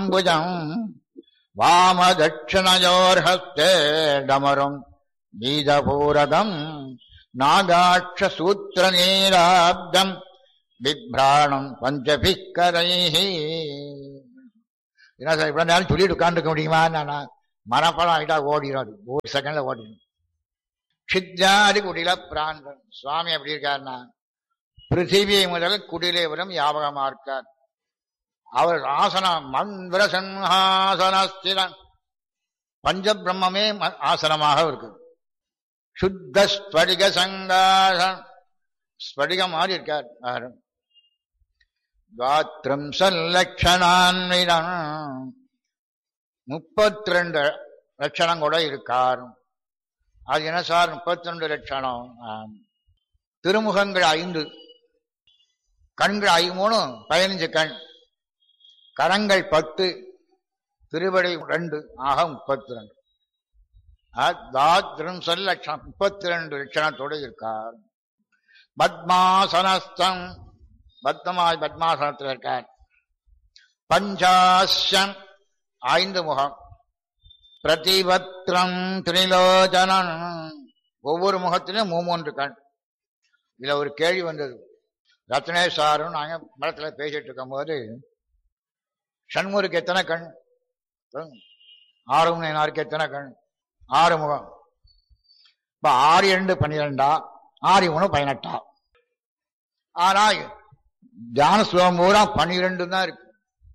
கராம்புஜம் வாம தட்சிணயோர்ஹஸ்தே டமரும் பீஜபூரகம் நாகாட்ச சூத்திர நீராப்தம் பிப்ராணம் பஞ்சபிக்கரைஹி என்ன சார் இவ்வளவு நேரம் சொல்லிட்டு உட்காந்துருக்க முடியுமா நானா மனப்படம் ஆகிட்டா ஓடிடும் அது ஒரு செகண்ட்ல ஓடிடும் சித்தாதி குடில பிராந்தன் சுவாமி எப்படி இருக்காருன்னா பிருத்திவி முதல் குடிலே வரும் யாபகமா இருக்கார் அவர் ஆசனம் மந்திர சன்ஹாசனஸ்திரன் பஞ்ச பிரம்மமே ம- ஆசனமாக இருக்கு சுத்த ஸ்வடிக சங்காசன் ஸ்வடிகம் மாதிரி இருக்கார் அவர். துவாத்ரிம்சல் லட்சணான்விதம் முப்பத்தி ரெண்டு லட்சணம் கூட இருக்கார் அது என்ன சார் முப்பத்தி ரெண்டு லட்சணம் ஆம். திருமுகங்கள் ஐந்து கண்கள் ஐ மூணு பதினஞ்சு கண் கரங்கள் பத்து திருவடி ரெண்டு ஆக முப்பத்தி ரெண்டு தாத்ரிம்சல் லட்சணம் முப்பத்தி ரெண்டு லட்சணத்தோடு இருக்கார் பத்மாசனஸ்தம் பத்மாய் பத்மாசனத்தில் இருக்கார் பஞ்சாசம் ஐந்து முகம் பிரதிபத்ரம் திரிலோச்சனம் ஒவ்வொரு முகத்திலும் மூமூன்று கண் இதுல ஒரு கேள்வி வந்தது ரத்னேஷ் சாரும் நாங்க மடத்துல பேசிட்டு இருக்கும்போது சண்முருக்கு எத்தனை கண் சொல்லுங்க. ஆறு நாருக்கு எத்தனை கண் ஆறு முகம் இப்ப ஆறு இரண்டு பன்னிரெண்டா ஆறு மூணு பதினெட்டா ஆனா தியான ஸ்லோகம் பூரா பன்னிரெண்டு தான் இருக்கு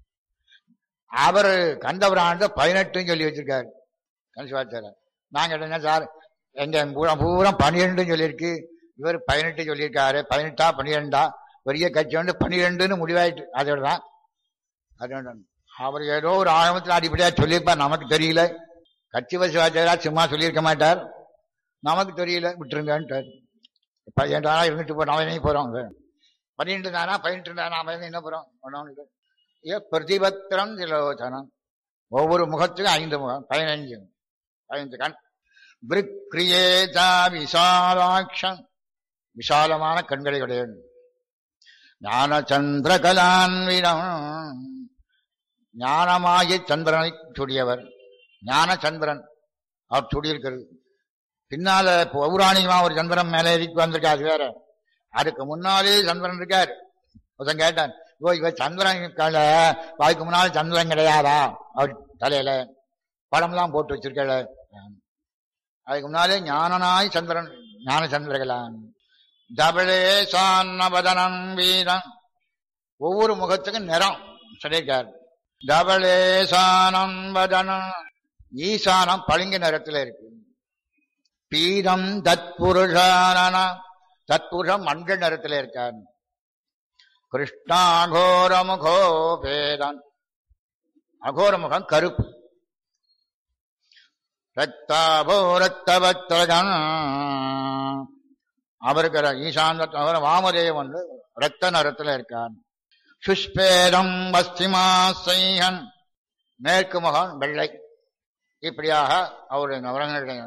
அவர் கந்தபுராணத்தை பதினெட்டுன்னு சொல்லி வச்சிருக்காரு கன்சிவாச்சாரர் நாங்க என்ன சார் எங்க பூரா பூரா பன்னிரெண்டுன்னு சொல்லியிருக்கு இவர் பதினெட்டு சொல்லியிருக்காரு பதினெட்டா பன்னிரெண்டா பெரிய கட்சி வந்து பன்னிரெண்டுன்னு முடிவாயிட்டு அதோட தான் அதோட அவர் ஏதோ ஒரு ஆரம்பத்தில் அடிப்படையா சொல்லியிருப்பார் நமக்கு தெரியல கட்சி வசிவாச்சாரா சும்மா சொல்லியிருக்க மாட்டார் நமக்கு தெரியல விட்டுருங்கன்ட்டார் பையன் தானா இருந்துட்டு போ நாம என்ன போறோம் பன்னிரெண்டு தானா பதினெட்டு தானா நாம என்ன போறோம் ஒண்ணு ஏ பிரதிபத்திரம் திலோச்சனம் ஒவ்வொரு முகத்துக்கும் ஐந்து முகம் பதினஞ்சு பதினஞ்சு கண் பிரிக்ரியேதா விசாலாட்சம் விசாலமான கண்களை உடையவன் ஞான சந்திர கலான்விடம் ஞானமாகி சந்திரனை சுடியவர் ஞான சந்திரன் அவர் சுடியிருக்கிறது பின்னால பௌராணிகமா ஒரு சந்திரன் மேலே ஏறி வந்திருக்கா அது வேற அதுக்கு முன்னாலே சந்திரன் இருக்காரு ஒருத்தன் கேட்டான் ஓ இவ சந்திரன் இருக்கால அதுக்கு முன்னால சந்திரன் கிடையாதா அவர் தலையில படம்லாம் போட்டு வச்சிருக்கல அதுக்கு முன்னாலே ஞானனாய் சந்திரன் ஞான சந்திரகலான் தபளே சான்னபதனம் வீரம் ஒவ்வொரு முகத்துக்கும் நிறம் சொல்லியிருக்கார் தபளே சானம் வதனம் ஈசானம் பளிங்கு நிறத்துல இருக்கு பீடம் தத்புருஷான தத்புருஷம் மஞ்சள் நிறத்துல இருக்கார் கிருஷ்ணாகோரமுகோ பேதன் அகோரமுகம் கருப்பு ரத்தாபோ ரத்தபத்ரகன் அவருக்கு ஈசாந்த வாமதேவன் வந்து ரத்த நிறத்துல இருக்கான் சுஷ்பேதம் வஸ்திமாசையன் மேற்கு முகம் வெள்ளை இப்படியாக அவருடைய நவரங்களுடைய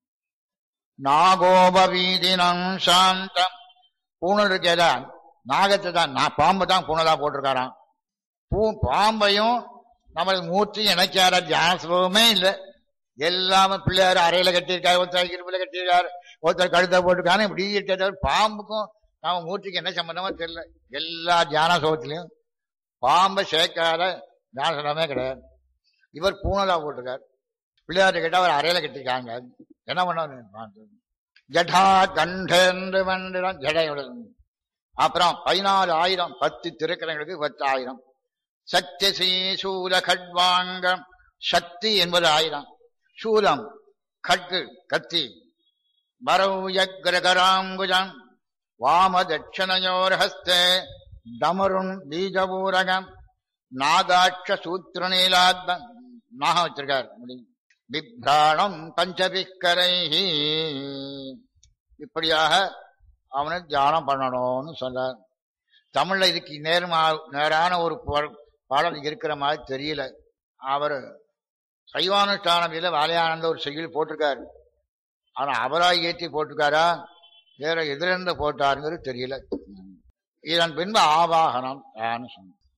நாகோபவீதினம் சாந்தம் பூணல் இருக்கேதான் நாகத்தை தான் நான் பாம்பு தான் பூணலா போட்டிருக்காராம் பூ பாம்பையும் நம்மளுக்கு மூர்த்தி இணைக்கார தியான சுலபமே இல்லை எல்லாமே பிள்ளையார் அறையில கட்டியிருக்காரு ஒருத்தர் இருப்புல கட்டியிருக்காரு ஒருத்தர் கழுத்தை போட்டிருக்காரு இப்படி இருக்கிற பாம்புக்கும் நம்ம மூர்த்திக்கு என்ன சம்பந்தமோ தெரியல எல்லா தியான சுகத்திலையும் பாம்பை சேர்க்காத தியான சுலபமே கிடையாது இவர் பூனலா போட்டிருக்காரு பிள்ளையார்ட்ட கேட்டா அவர் அறையில கட்டிருக்காங்க என்ன பண்ண ஜடா கண்டேந்து மண்டிடம் ஜடையோட அப்புறம் பதினாலு ஆயிரம் பத்து திருக்கரங்களுக்கு பத்து ஆயிரம் சத்தியசீ சூல கட்வாங்கம் சக்தி என்பது ஆயிரம் சூலம் கட்டு கத்தி வரவுயக்ரகராங்குஜம் வாம தட்சணையோர்ஹஸ்தே டமருண் பீஜபூரகம் நாகாட்ச சூத்திர நீலாத்தம் நாகம் வச்சிருக்கார் முடியும் பிப்ராணம் பஞ்சபிக்கரை இப்படியாக அவனை தியானம் பண்ணணும்னு சொல்றார் தமிழ்ல இதுக்கு நேர்மா நேரான ஒரு பா- பாடல் இருக்கிற மாதிரி தெரியல அவர் சைவானுஷ்டானவில வாலையானந்த ஒரு செய்யுள் போட்டிருக்காரு ஆனா அவராய் ஏற்றி போட்டிருக்காரா வேற எதிலிருந்து போட்டாருங்கிறது தெரியல இதன் பின்பு ஆவாகனம் யான்னு சொன்னார்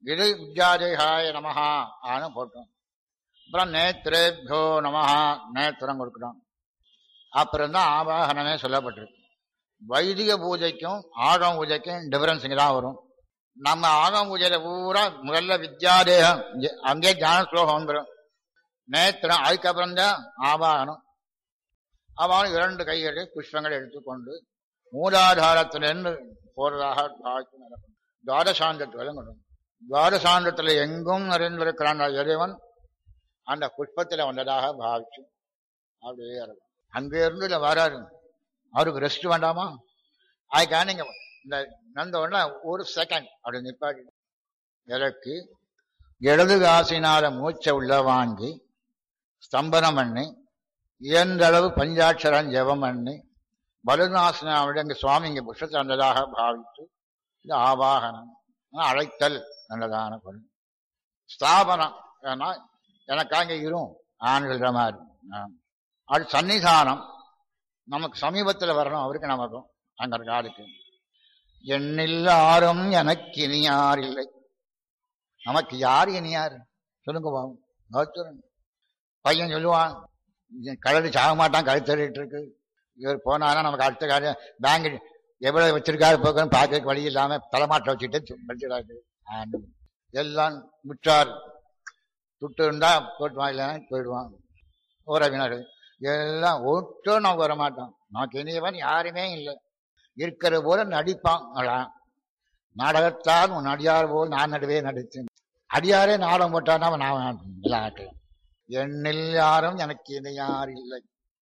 இது வித்யாதேகாய நமஹா ஆனு போட்டோம் அப்புறம் நேத்திரேபியோ நமஹா நேத்திரம் கொடுக்குறோம் அப்புறம் தான் ஆவாகனமே சொல்லப்பட்டிருக்கு வைதிக பூஜைக்கும் ஆகம பூஜைக்கும் டிஃபரன்ஸ் இங்கே தான் வரும் நம்ம ஆகம பூஜையில பூரா முதல்ல வித்யாதேகம் இங்க- அங்கே ஞான ஸ்லோகம் வந்துடும் நேத்திரம் அதுக்கப்புறம் தான் ஆவாகனம் அவன் இரண்டு கைகளை புஷ்பங்களை எடுத்துக்கொண்டு மூலாதாரத்திலிருந்து போறதாக பாவித்து நடக்கும் துவாதசாந்தத்தில் விளங்கணும் துவாதசாந்தத்தில் எங்கும் நிறைந்திருக்கிறான் அந்த இறைவன் அந்த புஷ்பத்தில் வந்ததாக பாவிச்சு அப்படியே இருக்கும் அங்கே இருந்து இல்லை வராரு அவருக்கு ரெஸ்ட் வேண்டாமா அதுக்காக நீங்க இந்த நந்த உடனே ஒரு செகண்ட் அப்படி நிப்பாட்டி இறக்கி இடது காசினால மூச்சை உள்ள வாங்கி ஸ்தம்பனம் பண்ணி இயன்ற அளவு பஞ்சாட்சரம் ஜெபம் பண்ணி பலுநாசனாவுடைய எங்க சுவாமி இங்க புஷ்பத்தை வந்ததாக பாவித்து இது ஆவாகனம் அழைத்தல் நல்லதான பொருள் ஸ்தாபனம் ஏன்னா எனக்காக இரும் ஆண்கள்ற மாதிரி ஆம். அது சன்னிதானம் நமக்கு சமீபத்தில் வரணும் அவருக்கு நமக்கும் அங்க இருக்க ஆளுக்கு எண்ணில் ஆறும் எனக்கு இனியார் இல்லை நமக்கு யார் இனியார் சொல்லுங்க பாவம் கௌத்தரன் பையன் சொல்லுவான் கழுது சாக மாட்டான் கழுத்தறிட்டு இருக்கு இவர் போனாலும் நமக்கு அடுத்த காரியம் பேங்க் எவ்வளவு வச்சிருக்காரு போக்கணும் பார்க்க வழி இல்லாம தலைமாட்ட வச்சுட்டு படிச்சிடாது எல்லாம் முற்றார் துட்டு இருந்தா போட்டுவான் இல்லைன்னா போயிடுவான் உறவினர் எல்லாம் ஒட்டும் நமக்கு வர மாட்டோம் நமக்கு இனியவன் யாருமே இல்லை இருக்கிற போல நடிப்பான் அதான் நாடகத்தால் உன் அடியார் போல் நான் நடுவே நடித்தேன் அடியாரே நாடகம் போட்டானா நான் விளையாட்டுறேன் எண்ணில் யாரும் எனக்கு இணையார் இல்லை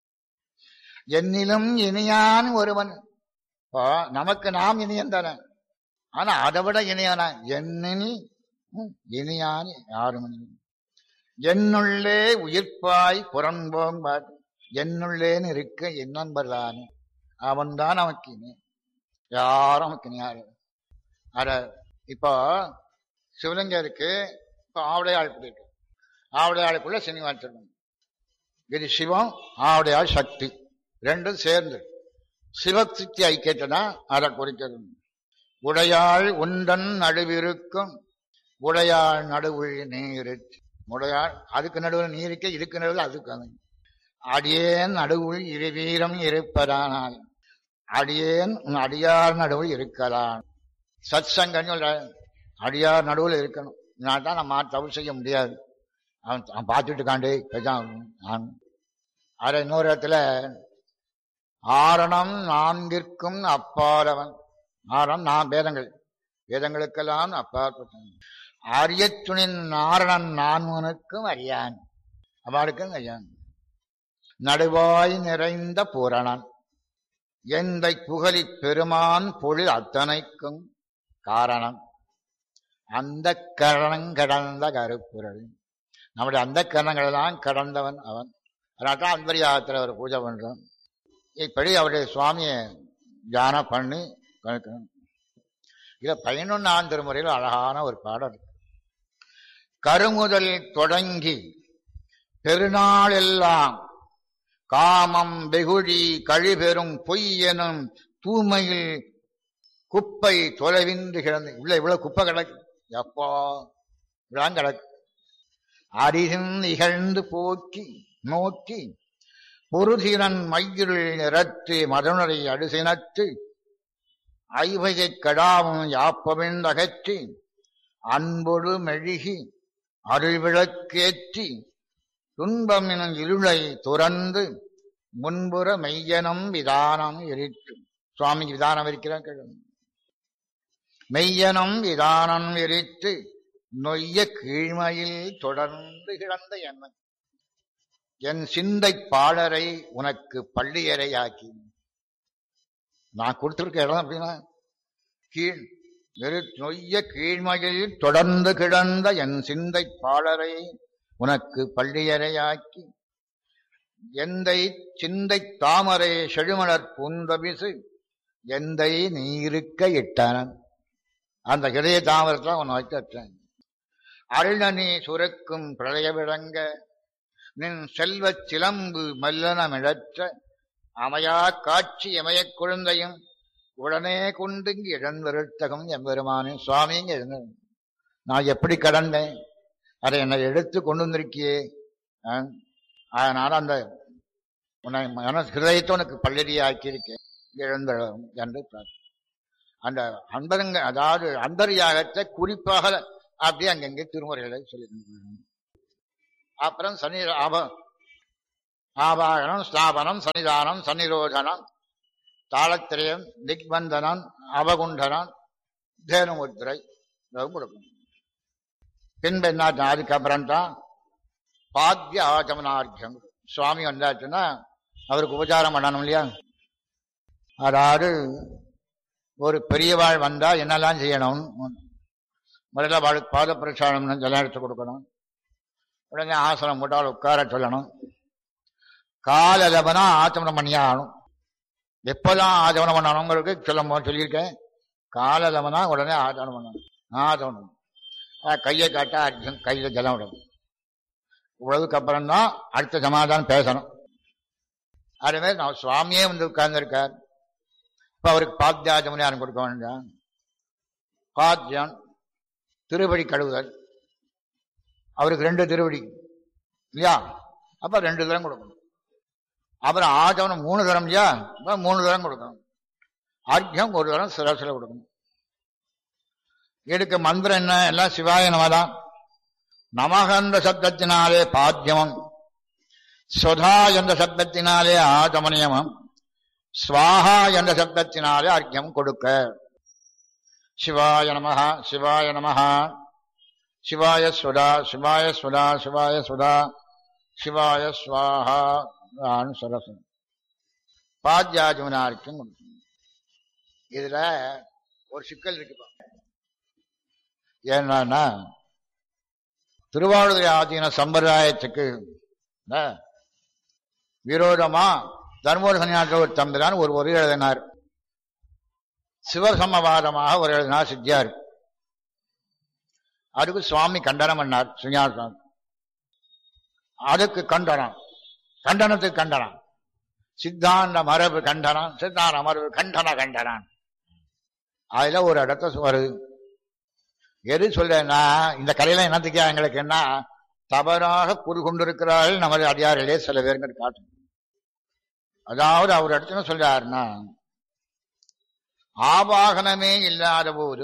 என்னிலும் இனியான் ஒருவன் இப்போ நமக்கு நாம் இனியன் தானே ஆனா அதை விட இனியானா என்னில் ம், இனியான் யாரும் இல்லை. என்னுள்ளே உயிர்ப்பாய் புறம்போம்பார் என்னுள்ளேன்னு இருக்க என் நண்பர் தானே அவன் தான் நமக்கு இனி யாரும் நமக்கு இனியாரு அட இப்போ சிவலிங்கம் இருக்கு இப்போ ஆவுடையாள் இருக்கு ஆவுடையாளுக்குள்ள சீனிவாசன் இது சிவம் ஆவுடையாள் சக்தி ரெண்டும் சேர்ந்து சிவசக்தி ஐக்கியத்தை அதை குறிக்கிறது உடையாள் உண்டன் நடுவிருக்கும் உடையாள் நடுவுள் நீர் உடையாள் அதுக்கு நடுவில் நீருக்க இதுக்கு நடுவில் அதுக்கு அது. அடியேன் நடுவுள் இருவீரம் இருப்பதானால் அடியேன் உன் அடியார் நடுவில் இருக்கலாம் சத் சங்கன்னு சொல்ற அடியார் நடுவில் இருக்கணும் நான் தான் நம்ம தவறு செய்ய முடியாது அவன் அவன் பார்த்துட்டு காண்டே பேசாம நான் அரை இன்னொரு இடத்துல ஆரணம் நான்கிற்கும் அப்பாலவன் ஆரணம் நான் வேதங்கள் வேதங்களுக்கெல்லாம் அப்பாற்பட்டவன் அரியத்துணின் நாரணன் நான்மனுக்கும் அறியான் அவளுக்கும் அறியான் நடுவாய் நிறைந்த பூரணன் எந்தை புகழி பெருமான் பொழில் அத்தனைக்கும் காரணம் அந்த கரணம் கடந்த கருப்புரள் நம்முடைய அந்த கரணங்களெல்லாம் கடந்தவன் அவன் அதனால தான் அன்பரியாகத்தில் அவர் பூஜை பண்றோம் இப்படி அவருடைய சுவாமியை தியானம் பண்ணி கணக்கணும் இதுல பதினொன்னாம் திருமுறையில் அழகான ஒரு பாடல் இருக்கு. கருமுதல் தொடங்கி பெருநாள் எல்லாம் காமம் வெகுழி கழிபெறும் பொய் எனும் தூய்மையில் குப்பை தொலைவின்றி கிடந்து உள்ள இவ்வளவு குப்பை கிடக்கு எப்பா இவ்வளவு கிடக்கு அரிசின் இகழ்ந்து போக்கி நோக்கி பொருதிரன் மையிருள் நிறத்து மதனுரை அடுசினத்து ஐவகைக் கடாவும் யாப்பமென்றகற்றி அன்பொடு மெழுகி அருள்விளக்கேற்றி துன்பம் எனும் இருளை துறந்து முன்புற மெய்யனம் விதானம் எரிற்று சுவாமிக்கு விதானம் இருக்கிறான் கேளுங்க. மெய்யனம் விதானம் எரித்து நொய்ய கீழ்மையில் தொடர்ந்து கிடந்த எண்ணம் என் சிந்தை பாடரை உனக்கு பள்ளியறை ஆக்கி நான் கொடுத்திருக்க இடம் அப்படின்னா கீழ் வெறு நொய்ய கீழ்மையில் தொடர்ந்து கிடந்த என் சிந்தை பாடரை உனக்கு பள்ளியறையாக்கி எந்தை சிந்தை தாமரை செழுமலர் பூந்தபிசு எந்தை நீருக்க இட்டனன் அந்த இதய தாமரத்தை உன்னை வச்சேன் அருளனி சுரக்கும் பிரளய விளங்க நின் செல்வச் சிலம்பு மல்லனமிழற்ற அமையா காட்சி எமயக் குழந்தையும் உடனே கொண்டு இங்கு இழந்திருத்தகம் எம்பெருமானே சுவாமிங்க எழுந்த நான் எப்படி கடந்தேன் அதை என்னை எடுத்து கொண்டு வந்திருக்கியே ஆ? அதனால அந்த உன்னை மன ஹிருதயத்தை உனக்கு பல்லடி ஆக்கியிருக்கேன் இழந்த என்று பிரார்த்தனை. அந்த அந்தரங்க அதாவது அந்தர்யாகத்தை குறிப்பாக அப்படியே அங்கங்கே திருமுறைகளை சொல்லியிருந்தாங்க அப்புறம் சனி ஆப ஆபாகனம் ஸ்தாபனம் சன்னிதானம் சன்னிரோதனம் தாளத்திரயம் திக்பந்தனம் அவகுண்டனம் தேனுமுத்திரை இதெல்லாம் கொடுக்கணும் பின்பு என்ன அதுக்கப்புறம் தான் பாத்திய ஆச்சமனார்க்கியம் சுவாமி வந்தாச்சுன்னா அவருக்கு உபச்சாரம் பண்ணணும் இல்லையா அதாவது ஒரு பெரியவாள் வந்தா என்னெல்லாம் செய்யணும் முதல்ல அவளுக்கு பாத பிரச்சாரம் ஜலம் எடுத்து கொடுக்கணும் உடனே ஆசனம் போட்டு அவளை உட்கார சொல்லணும் கால லபனா ஆச்சமனம் பண்ணியே ஆகணும் எப்போதான் ஆச்சமனம் பண்ணணுங்கிறது சொல்லும் போது சொல்லியிருக்கேன் கால லபனா உடனே ஆச்சமனம் பண்ணணும் ஆச்சமனம் அஹ் கையை காட்டா அர்ஜுன் கையில் ஜலம் விடணும் இவ்வளவுக்கு அப்புறம் தான் அடுத்த சமாதானம் பேசணும் அதுமாதிரி நான் சுவாமியே வந்து உட்கார்ந்துருக்கார் இப்ப அவருக்கு பாத்தியாஜமனி யாரும் கொடுக்க வேண்டாம் பாத்தியம் திருவடி கழுவுதல் அவருக்கு ரெண்டு திருவடி இல்லையா அப்ப ரெண்டு தரம் கொடுக்கணும் அப்புறம் ஆச்சவனம் மூணு தரம் இல்லையா அப்ப மூணு தரம் கொடுக்கணும் ஆர்க்கியம் ஒரு தரம் சிரசில் கொடுக்கணும் எடுக்க மந்திரம் என்ன எல்லாம் சிவாய நமதான் நமகந்த சப்தத்தினாலே பாத்தியமம் சொதா என்ற சப்தத்தினாலே ஆகமனியமம் ஸ்வாஹா என்ற சப்தத்தினாலே அர்க்கியம் கொடுக்க சிவாய நமஹ சிவாய நமஹ சிவாய சுதா சிவாய சுதா சிவாய சுதா சிவாய ஸ்வாஹா சரசம் பாத்தியாஜமனார்க்கியம் கொடுக்கணும் இதுல ஒரு சிக்கல் இருக்குப்பா என்னன்னா திருவாவூர் ஆதீன சம்பிரதாயத்துக்கு என்ன, விரோதமா தர்மபுர சன்னியாச ஒரு தம்பிரான் ஒரு ஒரு எழுதினார் சிவசமவாதமாக ஒரு எழுதினார் சித்தியார் அதுக்கு சுவாமி கண்டனம் பண்ணார் சுஞாசம் அதுக்கு கண்டனம் கண்டனத்துக்கு கண்டனம் சித்தாந்த மரபு கண்டனம் சித்தாந்த மரபு கண்டன கண்டனம் அதுல ஒரு இடத்த வருது எது சொல்றேன்னா இந்த கலையில என்னத்துக்கா எங்களுக்கு என்ன தவறாக கூறு கொண்டிருக்கிறார்கள் நமது அடியாரிலே சில பேருங்க காட்டு அதாவது அவர் இடத்துல சொல்றாருன்னா ஆவாகனமே இல்லாத போது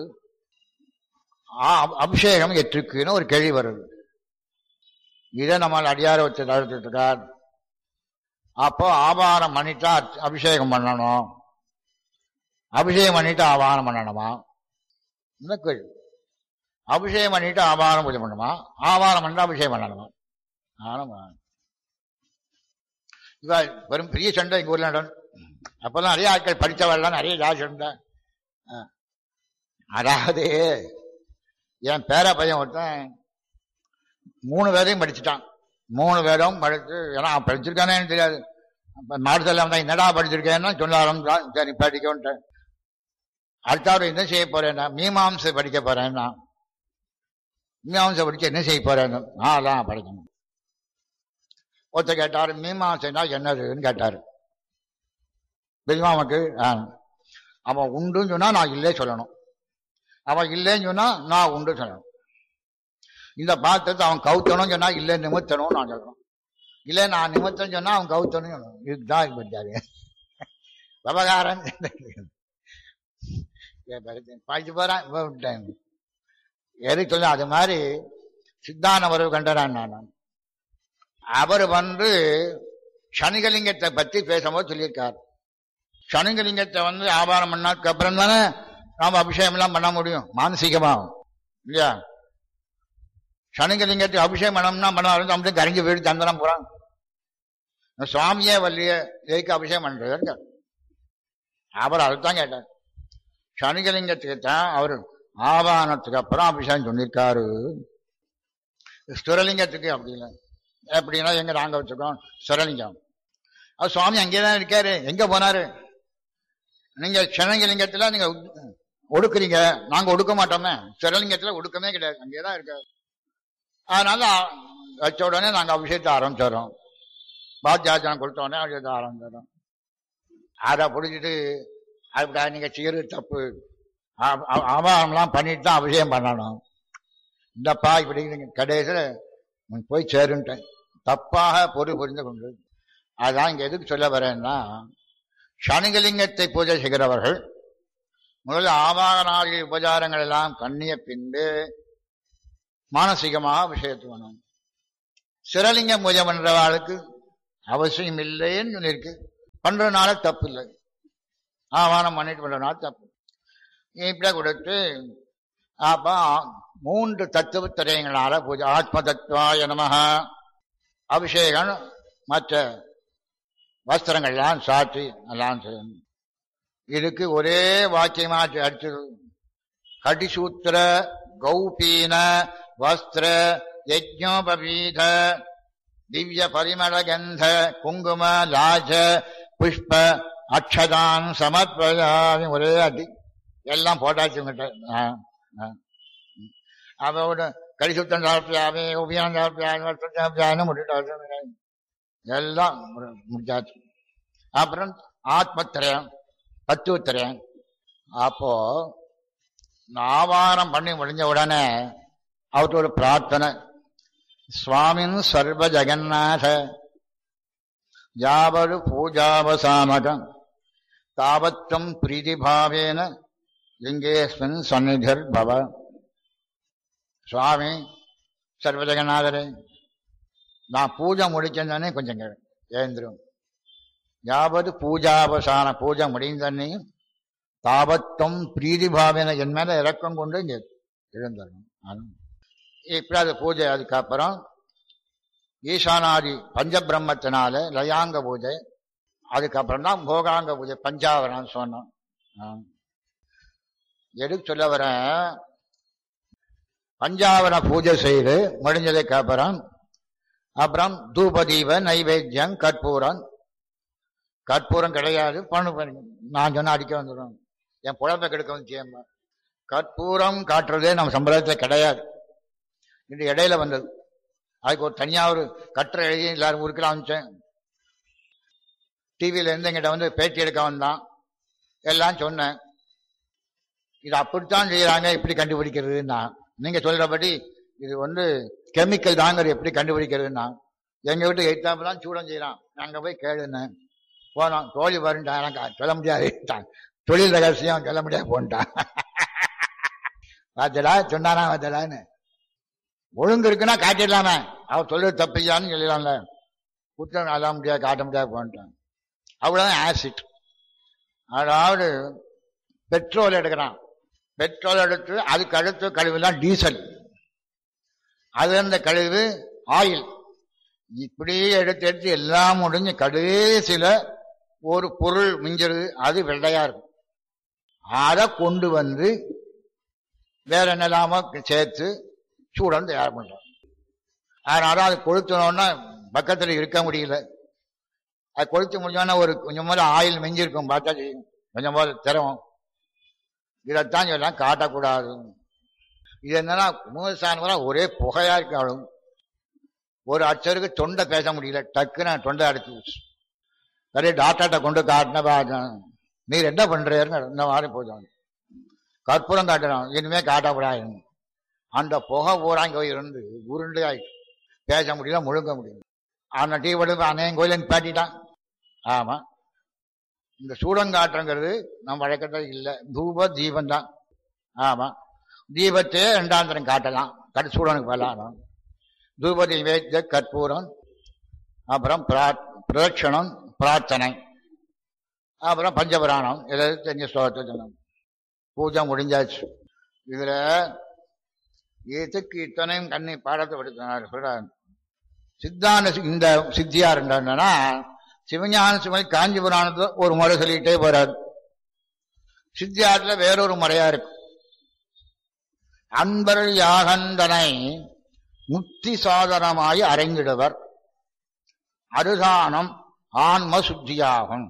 ஆ- அபிஷேகம் எற்றுக்குன்னு ஒரு கேள்வி வருது இதை நம்ம அடியார வச்சு தடுத்துட்டு இருக்கார் அப்போ ஆபாரம் பண்ணிட்டா அபிஷேகம் பண்ணணும் அபிஷேகம் பண்ணிட்டு ஆவாரம் பண்ணணுமா இந்த கேள்வி அபிஷேகம் பண்ணிட்டு ஆவாரம் பூஜை பண்ணணுமா ஆவாரம் பண்ணிட்டு அபிஷேகம் பண்ணணுமா ஆமா இவ வெறும் பெரிய சண்டை எங்க ஊர்ல நடக்கும் அப்பெல்லாம் நிறைய ஆட்கள் படித்தவெல்லாம் நிறைய ஜாதி சண்டை ஆ. அதாவது என் பேர பையன் ஒருத்தன் மூணு பேரையும் படிச்சுட்டான் மூணு பேரும் படிச்சு ஏன்னா அவன் படிச்சிருக்கானே எனக்கு தெரியாது அப்ப மாடுதெல்லாம் தான் என்னடா படிச்சிருக்கேன்னா சொல்ல ஆரம்பிச்சான் சரி படிக்கன்ட்டேன் அடுத்தவர் என்ன செய்ய போறேன்னா மீமாம்சை படிக்க போறேன்னா மீமாம்சை படிச்சு என்ன செய்ய போறேன்னு நான் அதான் படிக்கணும் ஒருத்தர் கேட்டாரு மீமாசைனா என்னதுன்னு கேட்டாரு தெரியுமா அவனுக்கு ஆ. அவன் உண்டுன்னு சொன்னா நான் இல்லே சொல்லணும் அவன் இல்லைன்னு சொன்னா நான் உண்டு சொல்லணும் இந்த பாத்திரத்தை அவன் கவுத்தணும் சொன்னா இல்லை நிமித்தணும் நான் சொல்லணும் இல்லை நான் நிமித்தம் சொன்னா அவன் கவுத்தணும் சொல்லணும் இதுதான் இது பட்டாரு விவகாரம் படிச்சு போறான் இப்ப விட்டேன் எதுக்கு சொல்ல அது மாதிரி சித்தான வரவு கண்டறான் நான் அவர் வந்து சனிகலிங்கத்தை பத்தி பேசும்போது சொல்லியிருக்கார் சனிகலிங்கத்தை வந்து ஆபாரம் பண்ணதுக்கு அப்புறம் தானே நாம அபிஷேகம் எல்லாம் பண்ண முடியும் மானசீகமா இல்லையா சனிகலிங்கத்துக்கு அபிஷேகம் பண்ணோம்னா பண்ண அப்படியே கரைஞ்சி போயிட்டு தந்தனம் போறான் சுவாமியே வள்ளிய எதுக்கு அபிஷேகம் பண்றது அவர் அதுதான் கேட்டார் சனிகலிங்கத்துக்கு தான் அவர் ஆவானத்துக்கு அப்புறம் அபிஷேகம் சொல்லியிருக்காரு ஸ்துரலிங்கத்துக்கு அப்படி இல்லை எப்படின்னா எங்க நாங்க வச்சுக்கோம் ஸ்வரலிங்கம் அது சுவாமி அங்கேதான் இருக்காரு எங்க போனாரு நீங்க சனலிங்கத்துல நீங்க ஒடுக்குறீங்க நாங்க ஒடுக்க மாட்டோமே ஸ்வரலிங்கத்துல ஒடுக்கமே கிடையாது அங்கேதான் இருக்காரு அதனால வச்ச உடனே நாங்க அபிஷேகத்தை ஆரம்பிச்சிடறோம் பாத்தியாச்சனம் கொடுத்த உடனே அபிஷேகத்தை ஆரம்பிச்சிடறோம் அதை பிடிச்சிட்டு அப்படியா நீங்க செய்யறது தப்பு ஆபாரம்லாம் பண்ணிட்டு தான் அபிஷேகம் பண்ணணும் இந்தப்பா இப்படி கடைசியில் உனக்கு போய் சேருன்ட்டேன் தப்பாக பொருள் புரிந்து கொண்டு அதான் இங்க எதுக்கு சொல்ல வரேன்னா சனிகலிங்கத்தை பூஜை செய்கிறவர்கள் முதல்ல ஆவாகனாதி உபச்சாரங்கள் எல்லாம் கண்ணிய பின்பு மானசீகமாக விஷயத்து வேணும் சிரலிங்க பூஜை பண்றவாளுக்கு அவசியம் இல்லைன்னு சொல்லியிருக்கு பண்றதுனால தப்பு இல்லை ஆவானம் பண்ணிட்டு பண்றதுனால தப்பு இப்படியே கொடுத்து அப்ப மூன்று தத்துவ திரையங்களால பூஜை ஆத்ம தத்துவாய நமக அபிஷேகம் மற்ற வஸ்திரங்கள்லாம் சாட்சி எல்லாம் செய்யணும் இதுக்கு ஒரே வாக்கியமா அடிச்சு கடிசூத்திர கௌபீன வஸ்திர யஜ்ஞோபவீத திவ்ய பரிமள கந்த குங்கும லாஜ புஷ்ப அக்ஷதான் சமர்ப்பயாமி ஒரே அடி எல்லாம் போட்டாச்சு உங்ககிட்ட அவரோட கரிசுத்தம் சாப்பிட்டாமே உபியானம் சாப்பிட்டாங்க வஸ்திரம் சாப்பிட்டாங்க முடிட்டாச்சு எல்லாம் முடிச்சாச்சு அப்புறம் ஆத்மத்திரயம் தத்துவத்திரயம் அப்போ ஆவாரம் பண்ணி முடிஞ்ச உடனே அவர்கிட்ட ஒரு பிரார்த்தனை சுவாமின் சர்வ ஜெகநாத யாவது பூஜாவசாமகம் தாவத்தம் பிரீதிபாவேன லிங்கேஸ்மின் சந்நிதிர் பவ சுவாமி சர்வ ஜெகநாதரே நான் பூஜை முடிச்சேன்னு கொஞ்சம் எழுந்துரும் யாவது பூஜாவசான பூஜை முடிந்தன்னையும் தாபத்தம் பிரீதிபாவின என் மேல இறக்கம் கொண்டு இங்க எழுந்துடணும் இப்படி அது பூஜை அதுக்கப்புறம் ஈசானாதி பஞ்சபிரம்மத்தினால லயாங்க பூஜை அதுக்கப்புறம் தான் போகாங்க பூஜை பஞ்சாவரம் சொன்னோம் எதுக்கு சொல்ல வரேன் பஞ்சாவர பூஜை செய்து முடிஞ்சதுக்கு அப்புறம் அப்புறம் தூபதீப நைவேத்தியம் கற்பூரம் கற்பூரம் கிடையாது பண்ணு நான் சொன்ன அடிக்க வந்துடும் என் புழப்பை கெடுக்க வந்து கற்பூரம் காட்டுறதே நம்ம சம்பிரதாயத்தில் கிடையாது இது இடையில வந்தது அதுக்கு ஒரு தனியாக ஒரு கட்டுரை எழுதி எல்லாரும் ஊருக்கு அமிச்சேன் டிவியில இருந்து எங்கிட்ட வந்து பேட்டி எடுக்க வந்தான் எல்லாம் சொன்னேன் இது அப்படித்தான் செய்யறாங்க எப்படி கண்டுபிடிக்கிறதுன்னா நீங்க சொல்றபடி இது வந்து கெமிக்கல் தாங்கிறது எப்படி கண்டுபிடிக்கிறதுன்னா எங்க வீட்டு எய்த்தாப்பெல்லாம் சூடம் செய்யறான் அங்க போய் கேளுனேன் போனோம் தோழி வருண்டான் சொல்ல முடியாது தொழில் ரகசியம் சொல்ல முடியாது போன்ட்டான் பார்த்தலா சொன்னானா பார்த்தலான்னு ஒழுங்கு இருக்குன்னா காட்டிடலாமே அவர் சொல்றது தப்பியான்னு சொல்லலாம்ல குற்றம் அள்ள முடியாது காட்ட முடியாது போன்ட்டான் அவ்வளவுதான் ஆசிட் அதாவது பெட்ரோல் எடுக்கிறான் பெட்ரோல் எடுத்து அதுக்கு அடுத்த கழிவு தான் டீசல் அது அந்த கழிவு ஆயில் இப்படி எடுத்து எடுத்து எல்லாம் முடிஞ்சு கடைசியில ஒரு பொருள் மிஞ்சிருது அது வெள்ளையா இருக்கும் அதை கொண்டு வந்து வேற என்னெல்லாமோ சேர்த்து சூடன் தயார் பண்றோம் அதனால அது கொளுத்தணும்னா பக்கத்தில் இருக்க முடியல அது கொளுத்து முடிஞ்சோன்னா ஒரு கொஞ்சம் போல ஆயில் மிஞ்சிருக்கும் பார்த்தா கொஞ்சம் போல திறவும் இதைத்தான் சொல்லலாம் காட்டக்கூடாது இது என்னன்னா மூசானம் ஒரே புகையா இருக்காலும் ஒரு அச்சருக்கு தொண்டை பேச முடியல டக்குன்னு தொண்டை அடைச்சு சரி டாக்டர்கிட்ட கொண்டு காட்டின நீர் என்ன பண்றீர்னு இந்த மாதிரி போதும் கற்பூரம் காட்டணும் இனிமே காட்டக்கூடாது அந்த புகை ஊராங்க இருந்து உருண்டு ஆயிட்டு பேச முடியல முழுங்க முடியல அந்த டீ வடு அநேகம் கோயிலும் பாட்டிட்டான் ஆமா இந்த சூடங்காட்டுங்கிறது நம்ம வழக்கத்தில் இல்லை தூப தீபம் தான் ஆமா தீபத்தையே ரெண்டாம் தரம் காட்டலாம் கடு சூடனுக்கு வரலாம் தூபதி வேத்த கற்பூரம் அப்புறம் பிரதட்சணம் பிரார்த்தனை அப்புறம் பஞ்சபுராணம் இதில் தெரிஞ்ச ஸ்லோகத்தை சொன்னோம் பூஜை முடிஞ்சாச்சு இதுல இதுக்கு இத்தனையும் கண்ணி பாடத்தை படுத்தினார் சொல்றாரு சித்தாந்த இந்த சித்தியார் என்னன்னா சிவஞான சிவனை காஞ்சி புராணத்துல ஒரு முறை சொல்லிட்டே போறாரு சித்தியார்ல வேறொரு முறையா இருக்கு அன்பர்கள் யாகந்தனை முக்தி சாதனமாய் அரைங்கிடுவர் அருதானம் ஆன்ம சுத்தியாகும்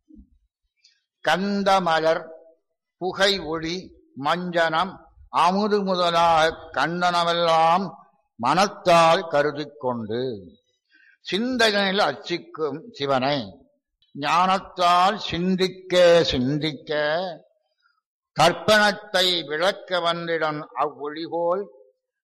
கந்தமலர் புகை ஒளி மஞ்சனம் அமுது முதலாக கண்டனமெல்லாம் மனத்தால் கருதி கொண்டு சிந்தனையில் அச்சிக்கும் சிவனை ஞானத்தால் சிந்திக்க சிந்திக்க கற்பனத்தை விளக்க வந்திடம் அவ்வொழிபோல்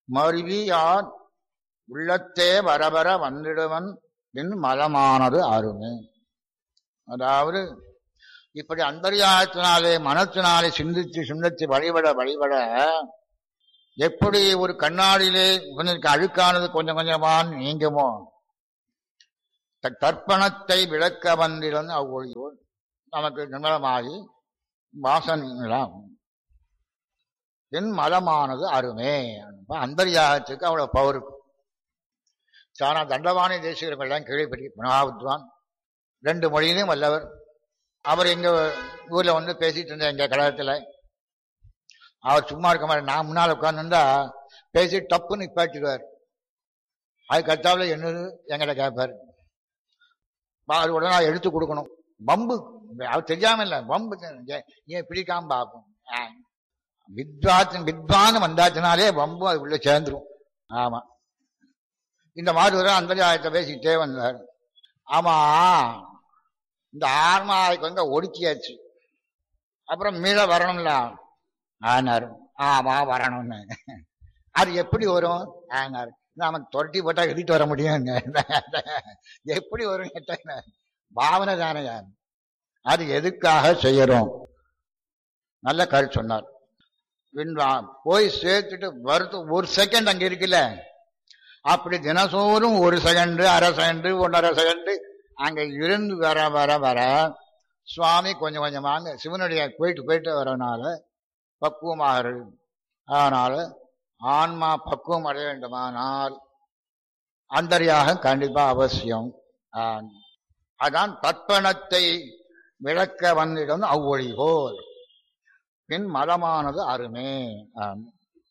மருவியார் உள்ளத்தே வரவர வந்திடுவன் பின் மலமானது அருமை அதாவது இப்படி அந்தரியாயத்தினாலே மனத்தினாலே சிந்தித்து சிந்தித்து வழிபட வழிபட எப்படி ஒரு கண்ணாடியிலே கொஞ்சம் அழுக்கானது கொஞ்சம் கொஞ்சமா நீங்குமோ த- தர்ப்பணத்தை விளக்க வந்திருந்த அவ்வொழியோடு நமக்கு நிர்மலமாகி வாசனைகளாம் என் மதமானது அருமே அந்தரியாகத்துக்கு அவ்வளவு பவர் இருக்கும் சாரா தண்டவாணி தேசிகர்கள்லாம் கேள்விப்பட்டி மகாவித்வான் ரெண்டு மொழியிலும் வல்லவர் அவர் எங்க ஊர்ல வந்து பேசிட்டு இருந்தார் எங்க கழகத்துல அவர் சும்மா இருக்க மாதிரி நான் முன்னால் உட்கார்ந்துருந்தா பேசி டப்புன்னு நிப்பாட்டிடுவார் அதுக்கு அடுத்தாப்புல என்னது எங்கிட்ட கேட்பார் அது உடனே நான் எடுத்து கொடுக்கணும் பம்பு அவர் தெரியாம இல்ல பம்பு ஏன் ஏன் பிடிக்காம பார்ப்போம் ஆ. வித்வான் வித்வான் வந்தாச்சுனாலே பம்பு அது உள்ள சேர்ந்துரும் ஆமா இந்த மாதிரி ஒரு அந்தர்யாயத்தை பேசிக்கிட்டே வந்தார் ஆமா இந்த ஆன்மாவுக்கு வந்து ஒடுக்கியாச்சு அப்புறம் மீள வரணும்ல ஆனார் ஆமா வரணும்னு அது எப்படி வரும் ஆனார் நாம தொரட்டி போட்டா எழுதிட்டு வர முடியும் எப்படி வரும் கேட்டா பாவனை தானே அது எதுக்காக செய்யறோம் நல்ல கருத்து சொன்னார் பின்பா- போய் சேர்த்துட்டு வருத்து ஒரு செகண்ட் அங்க இருக்குல்ல அப்படி தினசோறும் ஒரு செகண்ட் அரை செகண்ட் ஒன்றரை செகண்ட் அங்க இருந்து வர வர வர சுவாமி கொஞ்சம் கொஞ்சமாக சிவனுடைய போயிட்டு போயிட்டு வரனால பக்குவமாகிறது அதனால ஆன்மா பக்குவம் அடைய வேண்டுமானால் அந்தரியாக கண்டிப்பா அவசியம் ஆம். அதான் தற்பணத்தை விளக்க வந்திடம் அவ்வொழிகோல் பின் மதமானது அருமே ஆம்.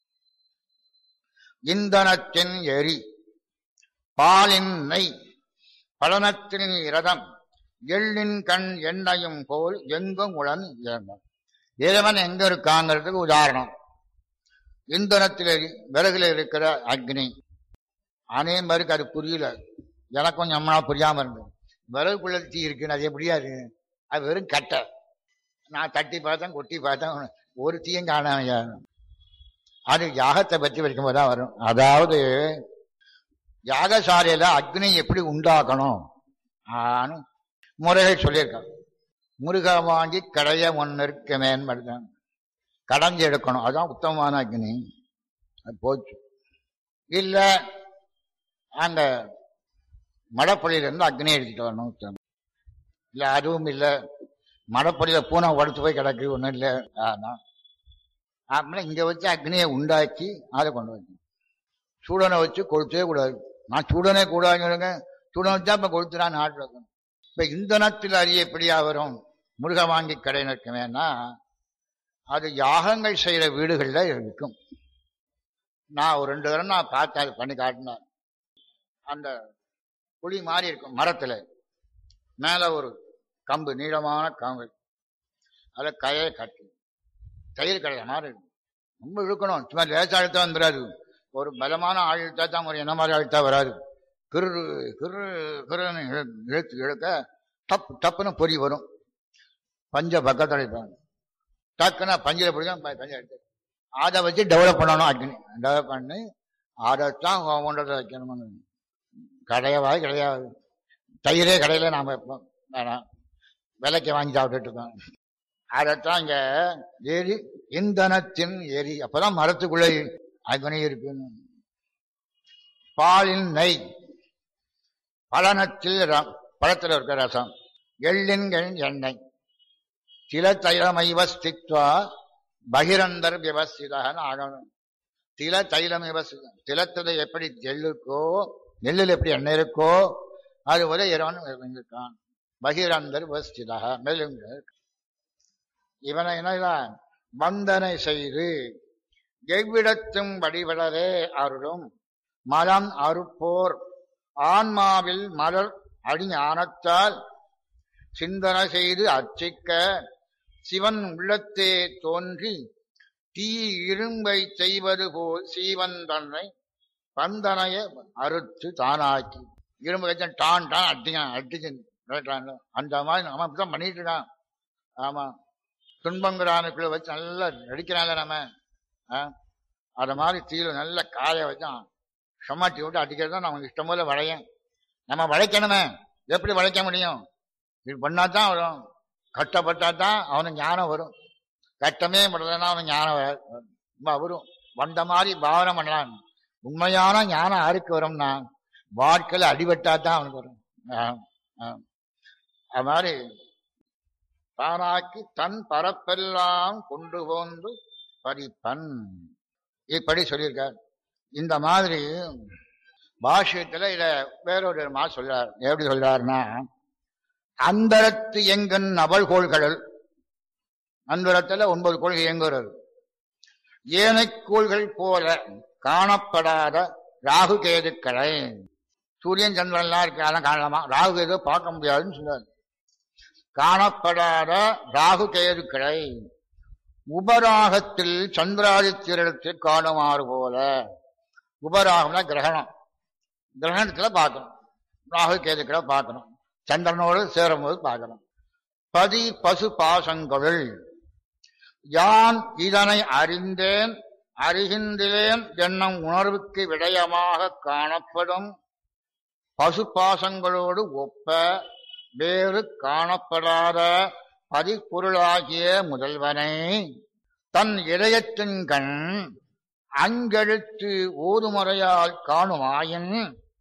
இந்தனத்தின் எரி பாலின் நெய் பழனத்தின் இரதம் எள்ளின் கண் எண்ணெயும் போல் எங்கும் உளன் இறங்கும் இறைவன் எங்க இருக்காங்கிறதுக்கு உதாரணம் இந்தனத்தில் எரி- விறகுல இருக்கிற அக்னி அதே மாதிரி அது புரியல எனக்கும் நம்மளா புரியாம இருந்தது விறகுக்குள்ள தீ இருக்குன்னு அது எப்படியாது அது வெறும் கட்டை நான் தட்டி பார்த்தேன் கொட்டி பார்த்தேன் ஒரு தீயும் காணாம அது யாகத்தை பற்றி வைக்கும்போது தான் வரும் அதாவது யாகசாலையில அக்னி எப்படி உண்டாக்கணும் ஆன்னு முறைகள் சொல்லியிருக்காங்க முருக வாங்கி கடைய ஒன்று இருக்கமேன்னு மட்டும்தான் கடைஞ்சு எடுக்கணும் அதான் உத்தமமான அக்னி அது போச்சு இல்ல அங்க மடப்பள்ளியிலிருந்து அக்னி எடுத்துட்டு வரணும் உத்தமம். இல்ல அதுவும் இல்ல மடப்பள்ளியில பூனை உடச்சு போய் கிடக்கு ஒண்ணும் இல்ல அதான் அப்படின்னா இங்க வச்சு அக்னியை உண்டாக்கி அதை கொண்டு வைக்கணும் சூடனை வச்சு கொளுத்தவே கூடாது நான் சூடனே கூடாதுங்க சூடனை வச்சா இப்ப கொளுத்துறா நாட்டு வைக்கணும் இப்ப இந்தனத்தில் அறிய எப்படியா வரும் முருக வாங்கி கடை நிற்குமேனா அது யாகங்கள் செய்யற வீடுகள்ல இருக்கும் நான் ஒரு ரெண்டு தரம் நான் பார்த்தேன் அது பண்ணி காட்டினேன் அந்த புளி மாதிரி இருக்கும் மரத்துல மேல ஒரு கம்பு நீளமான கம்பு அதுல கயை கட்டு தயிர் கடைய மாதிரி இருக்கும் ரொம்ப இழுக்கணும் சும்மா லேசா அழுத்தம் வந்துடாது ஒரு பலமான ஆள் இழுத்தா தான் ஒரு என்ன மாதிரி அழுத்தா வராது கிரு கிரு கிருன்னு இழு- இழுத்து இழுக்க டப் டப்புன்னு பொறி வரும் பஞ்ச பக்கத்தில் வைப்பாங்க டக்குன்னா பஞ்சில் பிடிக்கும் ப- பஞ்சை எடுத்து அதை வச்சு டெவலப் பண்ணணும் அக்னி டெவலப் பண்ணி அதைத்தான் கொண்டதை வைக்கணும்னு கிடையவாது கிடையாது தயிரே கடையில் நாம் வைப்போம் வேணாம் விலைக்கு வாங்கி சாப்பிட்டுட்டு இருக்கோம் அதைத்தான் இங்க எரி இந்தனத்தின் எரி அப்பதான் மரத்துக்குள்ள அக்னி இருக்குன்னு பாலின் நெய் பழனத்தில் ர- பழத்தில் இருக்க ரசம் எள்ளின்கள் எண்ணெய் சில தைலமைவ ஸ்தித்வா பகிரந்தர் விவசிதகன்னு ஆகணும் தில தைலம் விவசிதம் திலத்துல எப்படி எள்ளுக்கோ நெல்லில் எப்படி எண்ணெய் இருக்கோ அது போல இறைவன் இருக்கான் பகிரந்தர் விவசிதக மேலும் இவனை என்னதான் வந்தனை செய்து எவ்விடத்தும் வடிவடரே அருளும் மலம் அறுப்போர் ஆன்மாவில் மலர் அடிஞானத்தால் சிந்தனை செய்து அர்ச்சிக்க சிவன் உள்ளத்தே தோன்றி தீ இரும்பை செய்வது போல் சீவன் தன்னை பந்தனைய அறுத்து தானாக்கி இரும்பு வச்சு டான் டான் அடிக்கான் அடிச்சு விரட்டுறான்ல. அந்த மாதிரி நம்ம அப்படிதான் பண்ணிட்டு இருக்கான் ஆமா துன்பங்கிறானுக்குள்ள வச்சு நல்லா அடிக்கிறான்ல நம்ம ஆ? அதை மாதிரி தீயில நல்ல காய வச்சான் சமாட்டி விட்டு அடிக்கிறது தான் நமக்கு இஷ்டம் போல வளையும் நம்ம வளைக்கணுமே எப்படி வளைக்க முடியும் இது பண்ணா தான் வரும் கட்டப்பட்டா தான் அவனுக்கு ஞானம் வரும் கட்டமே படலைன்னா அவனுக்கு ஞானம் வராது. ரொம்ப வரும் வந்த மாதிரி பாவனை பண்ணலாம் உண்மையான ஞானம் யாருக்கு வரும்னா வாழ்க்கையில அடிபட்டா தான் அவனுக்கு வரும் ஆ, ஆ. அது மாதிரி தானாக்கி தன் பரப்பெல்லாம் கொண்டு போந்து பறிப்பன் இப்படி சொல்லியிருக்கார் இந்த மாதிரி பாஷ்யத்துல இத வேறொரு மா சொல்றார் எப்படி சொல்றாருன்னா அந்தரத்து எங்கன் நவல்கோள்கள் அந்தரத்துல ஒன்பது கோள்கள் இயங்குகிறது ஏனைக்கோள்கள் போல காணப்படாத ராகு கேதுக்களை சூரியன் சந்திரன்லாம் இருக்கு அதெல்லாம் காணலாமா ராகு கேது பார்க்க முடியாதுன்னு சொல்றாரு காணப்படாத ராகு கேதுக்களை உபராகத்தில் சந்திராதித்யரிடத்தில் காணுமாறு போல உபராகம்னா கிரகணம் கிரகணத்துல பார்க்கணும் ராகு கேதுக்களை பார்க்கணும் சந்திரனோடு சேரும்போது பார்க்கணும் பதி பசு பாசங்களுள் யான் இதனை அறிந்தேன் அறிகின்றேன் என்னும் உணர்வுக்கு விடயமாக காணப்படும் பசு பாசங்களோடு ஒப்ப வேறு காணப்படாத பதிப்பொருளாகிய முதல்வனை தன் இதயத்தின் கண் அங்கெழுத்து ஓதுமுறையால் காணுமாயின்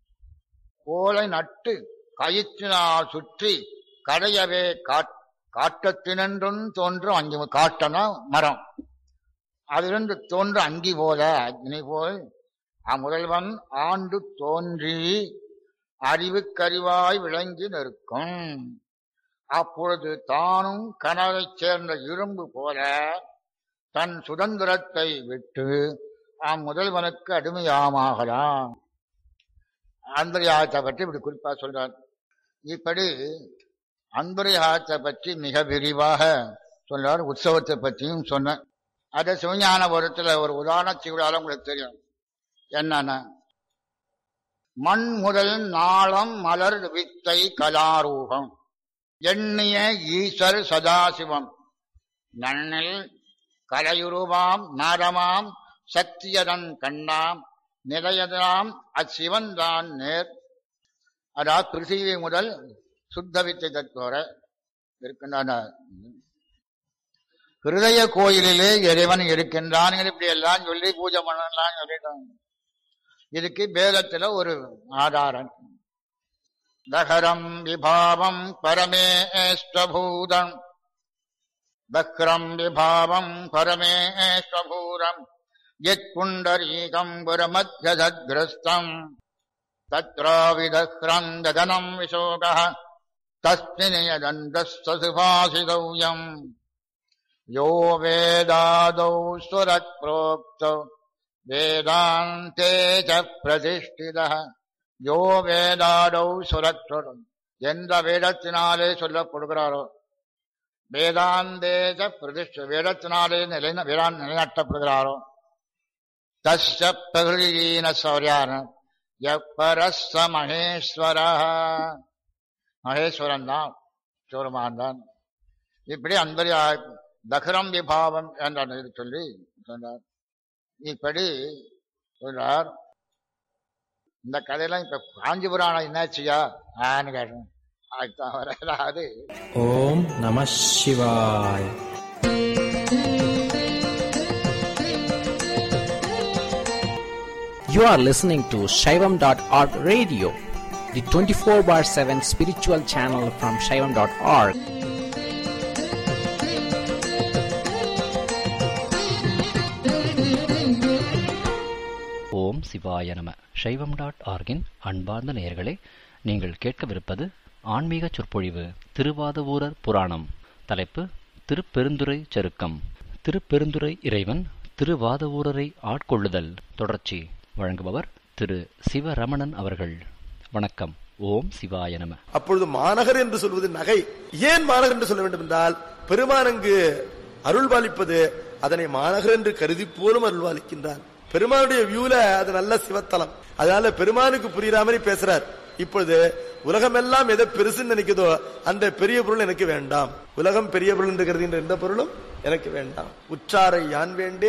கோலை நட்டு கயிற்றினால் சுற்றி கடையவே காட் காட்டத்தினென்றும் தோன்றும் அங்கி காட்டனா மரம் அதிலிருந்து தோன்ற அங்கி போல அக்னி போல் அம்முதல்வன் ஆண்டு தோன்றி அறிவுக்கறிவாய் விளங்கி நிற்கும் அப்பொழுது தானும் கனவைச் சேர்ந்த இரும்பு போல தன் சுதந்திரத்தை விட்டு அம்முதல்வனுக்கு அடிமையாமாகலாம் அந்தரியாகத்தை பற்றி இப்படி குறிப்பா சொல்றார் இப்படி அந்தரியாகத்தை பற்றி மிக விரிவாக சொல்றார் உற்சவத்தை பற்றியும் சொன்னேன் அது சிவஞானபுரத்துல ஒரு உதாரண சிவிடால உங்களுக்கு தெரியும் என்னன்னா மண் முதல் நாளம் மலர் வித்தை கலாரூபம் எண்ணிய ஈஸ்வர் சதாசிவம் நன்னில் கலையுருவாம் நாரமாம் சத்தியதன் கண்ணாம் நிலையதாம் அச்சிவன் தான் நேர் அதாவது பிருத்திவி முதல் சுத்த வித்தை தத்துவர இருக்கின்றன ஹிருதய கோயிலிலே இறைவன் இருக்கின்றான் இப்படி எல்லாம் சொல்லி பூஜை பண்ணலாம் சொல்லிட்டாங்க இதுக்கு வேதத்துல ஒரு ஆதாரம் தகரம் விபாவம் பரமேஷ்டபூதம் பக்ரம் விபாவம் பரமேஷ்டபூதம் யத் புண்டரீகம் புரமத்தியதக்ரஸ்தம் தத்ராவிதக்ரம் ததனம் விசோகः தஸ்மின் யதந்தஸ்வசுபாசிதௌயம் யோ வேதாதௌ சுரத் प्रोक्तौ வேதாந்தே ச பிரதிஷ்டிதः யோ வேதாதௌ சுரத்வரம் எந்த வேதத்தினாலே சொல்லப்படுகிறாரோ வேதாந்தேஜ பிரதிஷ்ட வேதத்தினாலே நிலை வேதாந்த நிலைநாட்டப்படுகிறாரோ தஸ்ய பிரகிருதீன சௌரியான எப்பரஸ்ஸ மகேஸ்வர மகேஸ்வரன் தான் சிவருமான் தான் இப்படி அந்தரியா தகரம் விபாவம் என்ற இது சொல்லி சொன்னார் இப்படி சொல்றார் இந்த கதையெல்லாம் இப்ப காஞ்சிபுராணம் என்னாச்சியா ஆன்னு கேட்டேன் அதுதான் வர அதாவது ஓம் நம சிவாய் You are listening to Shaivam.org radio, the 24 bar 7 spiritual channel from Shaivam.org. ஓம் சிவாய நம சைவம் டாட் ஆர்கின் அன்பார்ந்த நேயர்களே நீங்கள் கேட்கவிருப்பது ஆன்மீக சொற்பொழிவு திருவாதவூரர் புராணம் தலைப்பு திருப்பெருந்துறை சருக்கம் திருப்பெருந்துறை இறைவன் திருவாதவூரரை ஆட்கொள்ளுதல் தொடர்ச்சி வழங்குபவர் திரு சிவரமணன் அவர்கள் வணக்கம் ஓம் சிவாய நம அப்பொழுது மாநகர் என்று சொல்வது நகை ஏன் மாநகர் என்று சொல்ல வேண்டும் என்றால் பெருமானங்கு அருள்பாலிப்பது அதனை மாநகர் என்று கருதி போலும் அருள்பாலிக்கின்றான் பெருமானுடைய வியூல அது நல்ல சிவத்தலம் அதனால பெருமானுக்கு புரியுற மாதிரி பேசுறார் இப்பொழுது உலகமெல்லாம் எதை பெருசுன்னு நினைக்குதோ அந்த பெரிய பொருள் எனக்கு வேண்டாம் உலகம் பெரிய பொருள் என்று கருதுகின்ற எந்த பொருளும் எனக்கு வேண்டாம் உற்றாரை யான் வேண்டேன்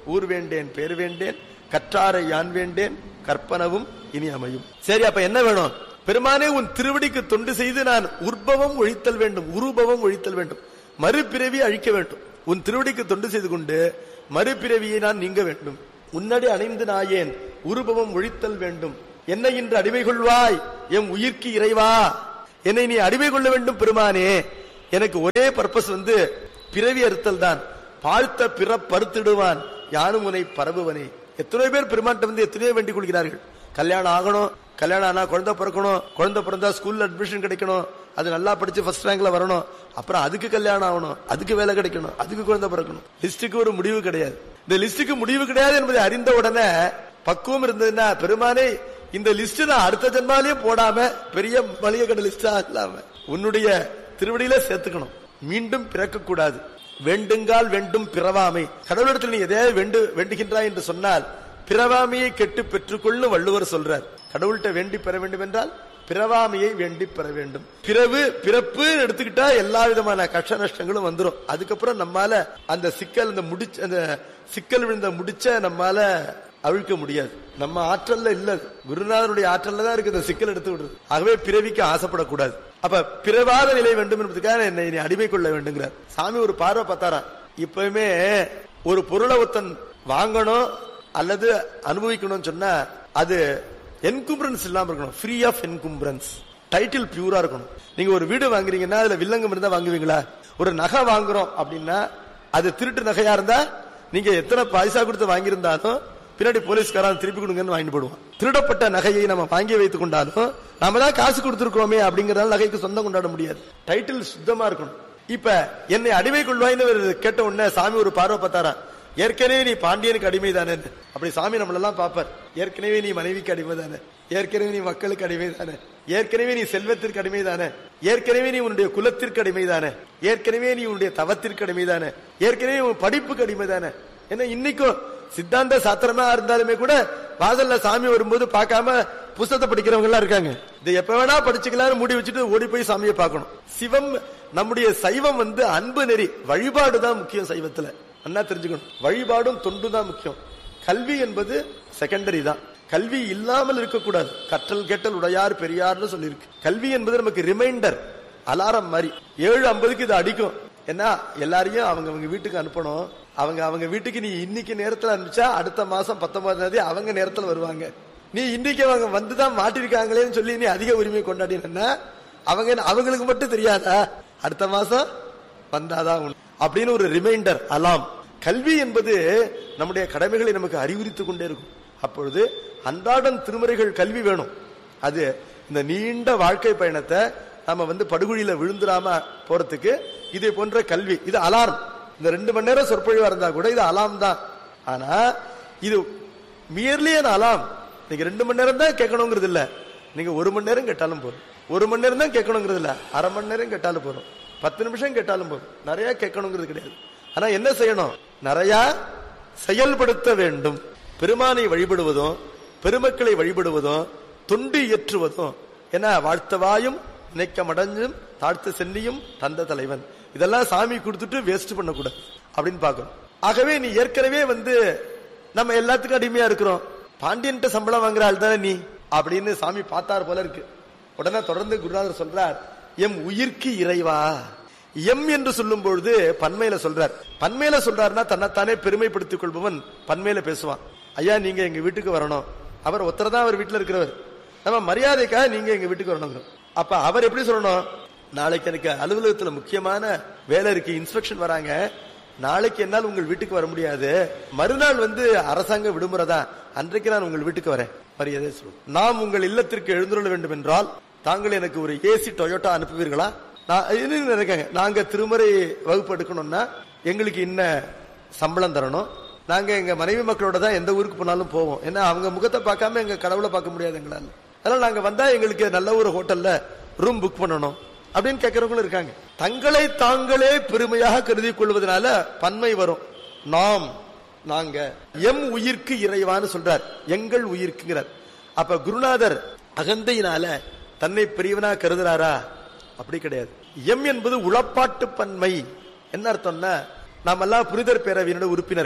ஊர் வேண்டேன் பேர் வேண்டேன் கற்றாரை யான் வேண்டேன் கற்பனவும் இனி அமையும் சரி அப்ப என்ன வேணும் பெருமானே உன் திருவடிக்கு தொண்டு செய்து நான் உற்பவம் ஒழித்தல் வேண்டும் உருபவம் ஒழித்தல் வேண்டும் மறுபிறவி அழிக்க வேண்டும் உன் திருவடிக்கு தொண்டு செய்து கொண்டு மறுபிறவியை நான் நீங்க வேண்டும் உன்னடி அணைந்து நாயேன் உருபவம் ஒழித்தல் வேண்டும் என்னை இன்று அடிமை கொள்வாய் எம் உயிர்க்கு இறைவா என்னை நீ அடிமை கொள்ள வேண்டும் பெருமானே எனக்கு ஒரே பர்பஸ் வந்து பிறவி அறுத்தல் தான் பார்த்த பிற பருத்திடுவான் யானும் உனை பரவுவனே எத்தனை பேர் பெருமான்ட்ட வந்து எத்தனையோ வேண்டிக் கொள்கிறார்கள் கல்யாணம் ஆகணும் கல்யாணம் ஆனா குழந்தை பிறக்கணும் குழந்தை பிறந்தா ஸ்கூல்ல அட்மிஷன் கிடைக்கணும் அது நல்லா படிச்சு ஃபர்ஸ்ட் ரேங்க்ல வரணும் அப்புறம் அதுக்கு கல்யாணம் ஆகணும் அதுக்கு வேலை கிடைக்கணும் அதுக்கு குழந்தை பிறக்கணும் லிஸ்டுக்கு ஒரு முடிவு கிடையாது இந்த லிஸ்டுக்கு முடிவு கிடையாது என்பதை அறிந்த உடனே பக்குவம் இருந்ததுன்னா பெருமானே இந்த லிஸ்ட் நான் அடுத்த ஜென்மாலேயே போடாம பெரிய மளிகை கடை லிஸ்டா இல்லாம உன்னுடைய திருவடியில சேர்த்துக்கணும் மீண்டும் பிறக்க கூடாது வேண்டுங்கால் வேண்டும் பிறவாமை கடவுளிடத்தில் நீ எதையாவது வேண்டு வேண்டுகின்றாய் என்று சொன்னால் பிறவாமையை கெட்டு பெற்றுக்கொள்ளும் வள்ளுவர் சொல்றார் கடவுள்கிட்ட வேண்டி பெற வேண்டும் என்றால் பிறவாமையை வேண்டி பெற வேண்டும் பிறவு பிறப்பு எடுத்துக்கிட்டா எல்லா விதமான கஷ்ட நஷ்டங்களும் வந்துரும் அதுக்கப்புறம் நம்மால அந்த சிக்கல் அந்த முடிச்ச அந்த சிக்கல் விழுந்த முடிச்ச நம்மால அவிழ்க்க முடியாது நம்ம ஆற்றல்ல இல்ல அது. குருநாதனுடைய ஆற்றல்ல தான் இருக்கு இந்த சிக்கல் எடுத்து விடுறது ஆகவே பிறவிக்கு ஆசைப்படக்கூடாது அப்ப பிறவாத நிலை வேண்டும் என்பதுக்காக என்னை நீ அடிமை கொள்ள வேண்டுங்கிறார் சாமி ஒரு பார்வை பார்த்தாராம் இப்பவுமே ஒரு பொருளை ஒருத்தன் வாங்கணும் அல்லது அனுபவிக்கணும்னு சொன்னா அது என்கும்பரன்ஸ் இல்லாம இருக்கணும் ஃப்ரீ ஆஃப் என்கும்பரன்ஸ் டைட்டில் பியூரா இருக்கணும் நீங்க ஒரு வீடு வாங்குறீங்கன்னா அதுல வில்லங்கம் இருந்தா வாங்குவீங்களா ஒரு நகை வாங்குறோம் அப்படின்னா அது திருட்டு நகையா இருந்தா நீங்க எத்தனை பைசா கொடுத்து வாங்கியிருந்தாலும் பின்னாடி போலீஸ்காரன் திருப்பி கொடுங்கன்னு வாங்கிட்டு போடுவான் திருடப்பட்ட நகையை நம்ம வாங்கி வைத்துக் கொண்டாலும் நாம தான் காசு கொடுத்திருக்கோமே அப்படிங்கறதால நகைக்கு சொந்தம் கொண்டாட முடியாது டைட்டில் சுத்தமா இருக்கணும் இப்ப என்னை அடிமை கொள்வாய்ன்னு இவரு கேட்ட உடனே சாமி ஒரு பார்வை பார்த்தாரா ஏற்கனவே நீ பாண்டியனுக்கு அடிமை தானே அப்படி சாமி நம்மளெல்லாம் பார்ப்பார் ஏற்கனவே நீ மனைவிக்கு அடிமை தானே ஏற்கனவே நீ மக்களுக்கு அடிமை தானே ஏற்கனவே நீ செல்வத்திற்கு அடிமை தானே ஏற்கனவே நீ உன்னுடைய குலத்திற்கு அடிமை தானே ஏற்கனவே நீ உன்னுடைய தவத்திற்கு அடிமை தானே ஏற்கனவே உன் படிப்புக்கு அடிமை தானே ஏன்னா இன்னைக்கும் சித்தாந்த சாத்திரமா இருந்தாலுமே கூட வாசல்ல சாமி வரும்போது பார்க்காம புஸ்தகத்தை படிக்கிறவங்க எல்லாம் இருக்காங்க இதை எப்ப வேணா படிச்சுக்கலாம்னு மூடி வச்சுட்டு ஓடி போய் சாமியை பார்க்கணும் சிவம் நம்முடைய சைவம் வந்து அன்பு நெறி வழிபாடு தான் முக்கியம் சைவத்துல நல்லா தெரிஞ்சுக்கணும் வழிபாடும் தொண்டும் தான் முக்கியம் கல்வி என்பது செகண்டரி தான் கல்வி இல்லாமல் இருக்கக்கூடாது கற்றல் கேட்டல் உடையார் பெரியார்னு சொல்லியிருக்கு கல்வி என்பது நமக்கு ரிமைண்டர் அலாரம் மாதிரி ஏழு ஐம்பதுக்கு இது அடிக்கும் ஏன்னா எல்லாரையும் அவங்க அவங்க வீட்டுக்கு அனுப்பணும் அவங்க அவங்க வீட்டுக்கு நீ இன்னைக்கு நேரத்துல அனுப்பிச்சா அடுத்த மாசம் பத்தொன்பதாம் தேதி அவங்க நேரத்துல வருவாங்க நீ இன்னைக்கு அவங்க வந்துதான் மாட்டிருக்காங்களேன்னு சொல்லி நீ அதிக உரிமை கொண்டாடினா அவங்க அவங்களுக்கு மட்டும் தெரியாதா அடுத்த மாசம் வந்தாதான் உண்டு. அப்படின்னு ஒரு ரிமைண்டர் அலாம் கல்வி என்பது நம்முடைய கடமைகளை நமக்கு அறிவுரித்துக் கொண்டே இருக்கும் அப்பொழுது அன்றாடம் திருமுறைகள் கல்வி வேணும் அது இந்த நீண்ட வாழ்க்கை பயணத்தை நாம வந்து படுகொழியில விழுந்துடாம போறதுக்கு இதே போன்ற கல்வி இது அலாரம் இந்த ரெண்டு மணி நேரம் சொற்பொழிவா இருந்தா கூட இது அலாம் தான் ஆனா இது மியர்லி an அலாம் நீங்க ரெண்டு மணி நேரம் தான் கேட்கணுங்கிறது இல்ல நீங்க ஒரு மணி நேரம் கேட்டாலும் போதும் ஒரு மணி நேரம் தான் கேட்கணுங்கிறது இல்ல அரை மணி நேரம் கேட்டாலும் போதும் பத்து நிமிஷம் கேட்டாலும் போதும் நிறைய கேட்கணுங்கிறது கிடையாது ஆனா என்ன செய்யணும் நிறைய செயல்படுத்த வேண்டும் பெருமானை வழிபடுவதும் பெருமக்களை வழிபடுவதும் தொண்டு இயற்றுவதும் என்ன வாழ்த்தவாயும் நினைக்க மடஞ்சும் தாழ்த்த சென்னியும் தந்த தலைவன் இதெல்லாம் சாமி கொடுத்துட்டு வேஸ்ட் பண்ணக்கூடாது அப்படின்னு பார்க்கணும் ஆகவே நீ ஏற்கனவே வந்து நம்ம எல்லாத்துக்கும் அடிமையா இருக்கிறோம் பாண்டியன்ட்ட சம்பளம் வாங்குற ஆள் தானே நீ அப்படின்னு சாமி பார்த்தார் போல இருக்கு உடனே தொடர்ந்து குருநாதர் சொல்றார் எம் உயிர்க்கு இறைவா எம் என்று சொல்லும் பொழுது பன்மையில சொல்றார் பன்மையில சொல்றாருன்னா தன்னைத்தானே பெருமைப்படுத்திக் கொள்பவன் பன்மையில பேசுவான் ஐயா நீங்க எங்க வீட்டுக்கு வரணும் அவர் ஒருத்தர் தான் அவர் வீட்டுல இருக்கிறவர் நம்ம மரியாதைக்காக நீங்க எங்க வீட்டுக்கு வரணும் அப்ப அவர் எப்படி சொல்லணும் நாளைக்கு எனக்கு அலுவலகத்துல முக்கியமான வேலை இருக்கு இன்ஸ்பெக்ஷன் வராங்க நாளைக்கு என்னால் உங்கள் வீட்டுக்கு வர முடியாது மறுநாள் வந்து அரசாங்க விடுமுறை தான் அன்றைக்கு நான் உங்கள் வீட்டுக்கு வரேன் மரியாதை சொல்லுவோம் நாம் உங்கள் இல்லத்திற்கு எழுந்துள்ள வேண்டும் என்றால் தாங்கள் எனக்கு ஒரு ஏசி டொயோட்டா அனுப்புவீர்களா நான் இன்னும் இருக்காங்க நாங்க திருமறை வகுப்பு எடுக்கணும்னா எங்களுக்கு இன்ன சம்பளம் தரணும் நாங்க எங்க மனைவி மக்களோட தான் எந்த ஊருக்கு போனாலும் போவோம் ஏன்னா அவங்க முகத்தை பார்க்காம எங்க கடவுளை பார்க்க முடியாது எங்களால அதனால நாங்க வந்தா எங்களுக்கு நல்ல ஒரு ஹோட்டல்ல ரூம் புக் பண்ணணும் அப்படின்னு கேட்கறவங்களும் இருக்காங்க தங்களை தாங்களே பெருமையாக கருதி கொள்வதனால பன்மை வரும் நாம் நாங்க எம் உயிர்க்கு இறைவான்னு சொல்றார் எங்கள் உயிர்க்குங்கிறார் அப்ப குருநாதர் அகந்தையினால தன்னை பெரியவனா கருதுறாரா அப்படி கிடையாது எம் என்பது உளப்பாட்டு பன்மை என்ன அர்த்தம்னா நாமெல்லாம் புரிதர் பேரவையினோட உறுப்பினர்கள்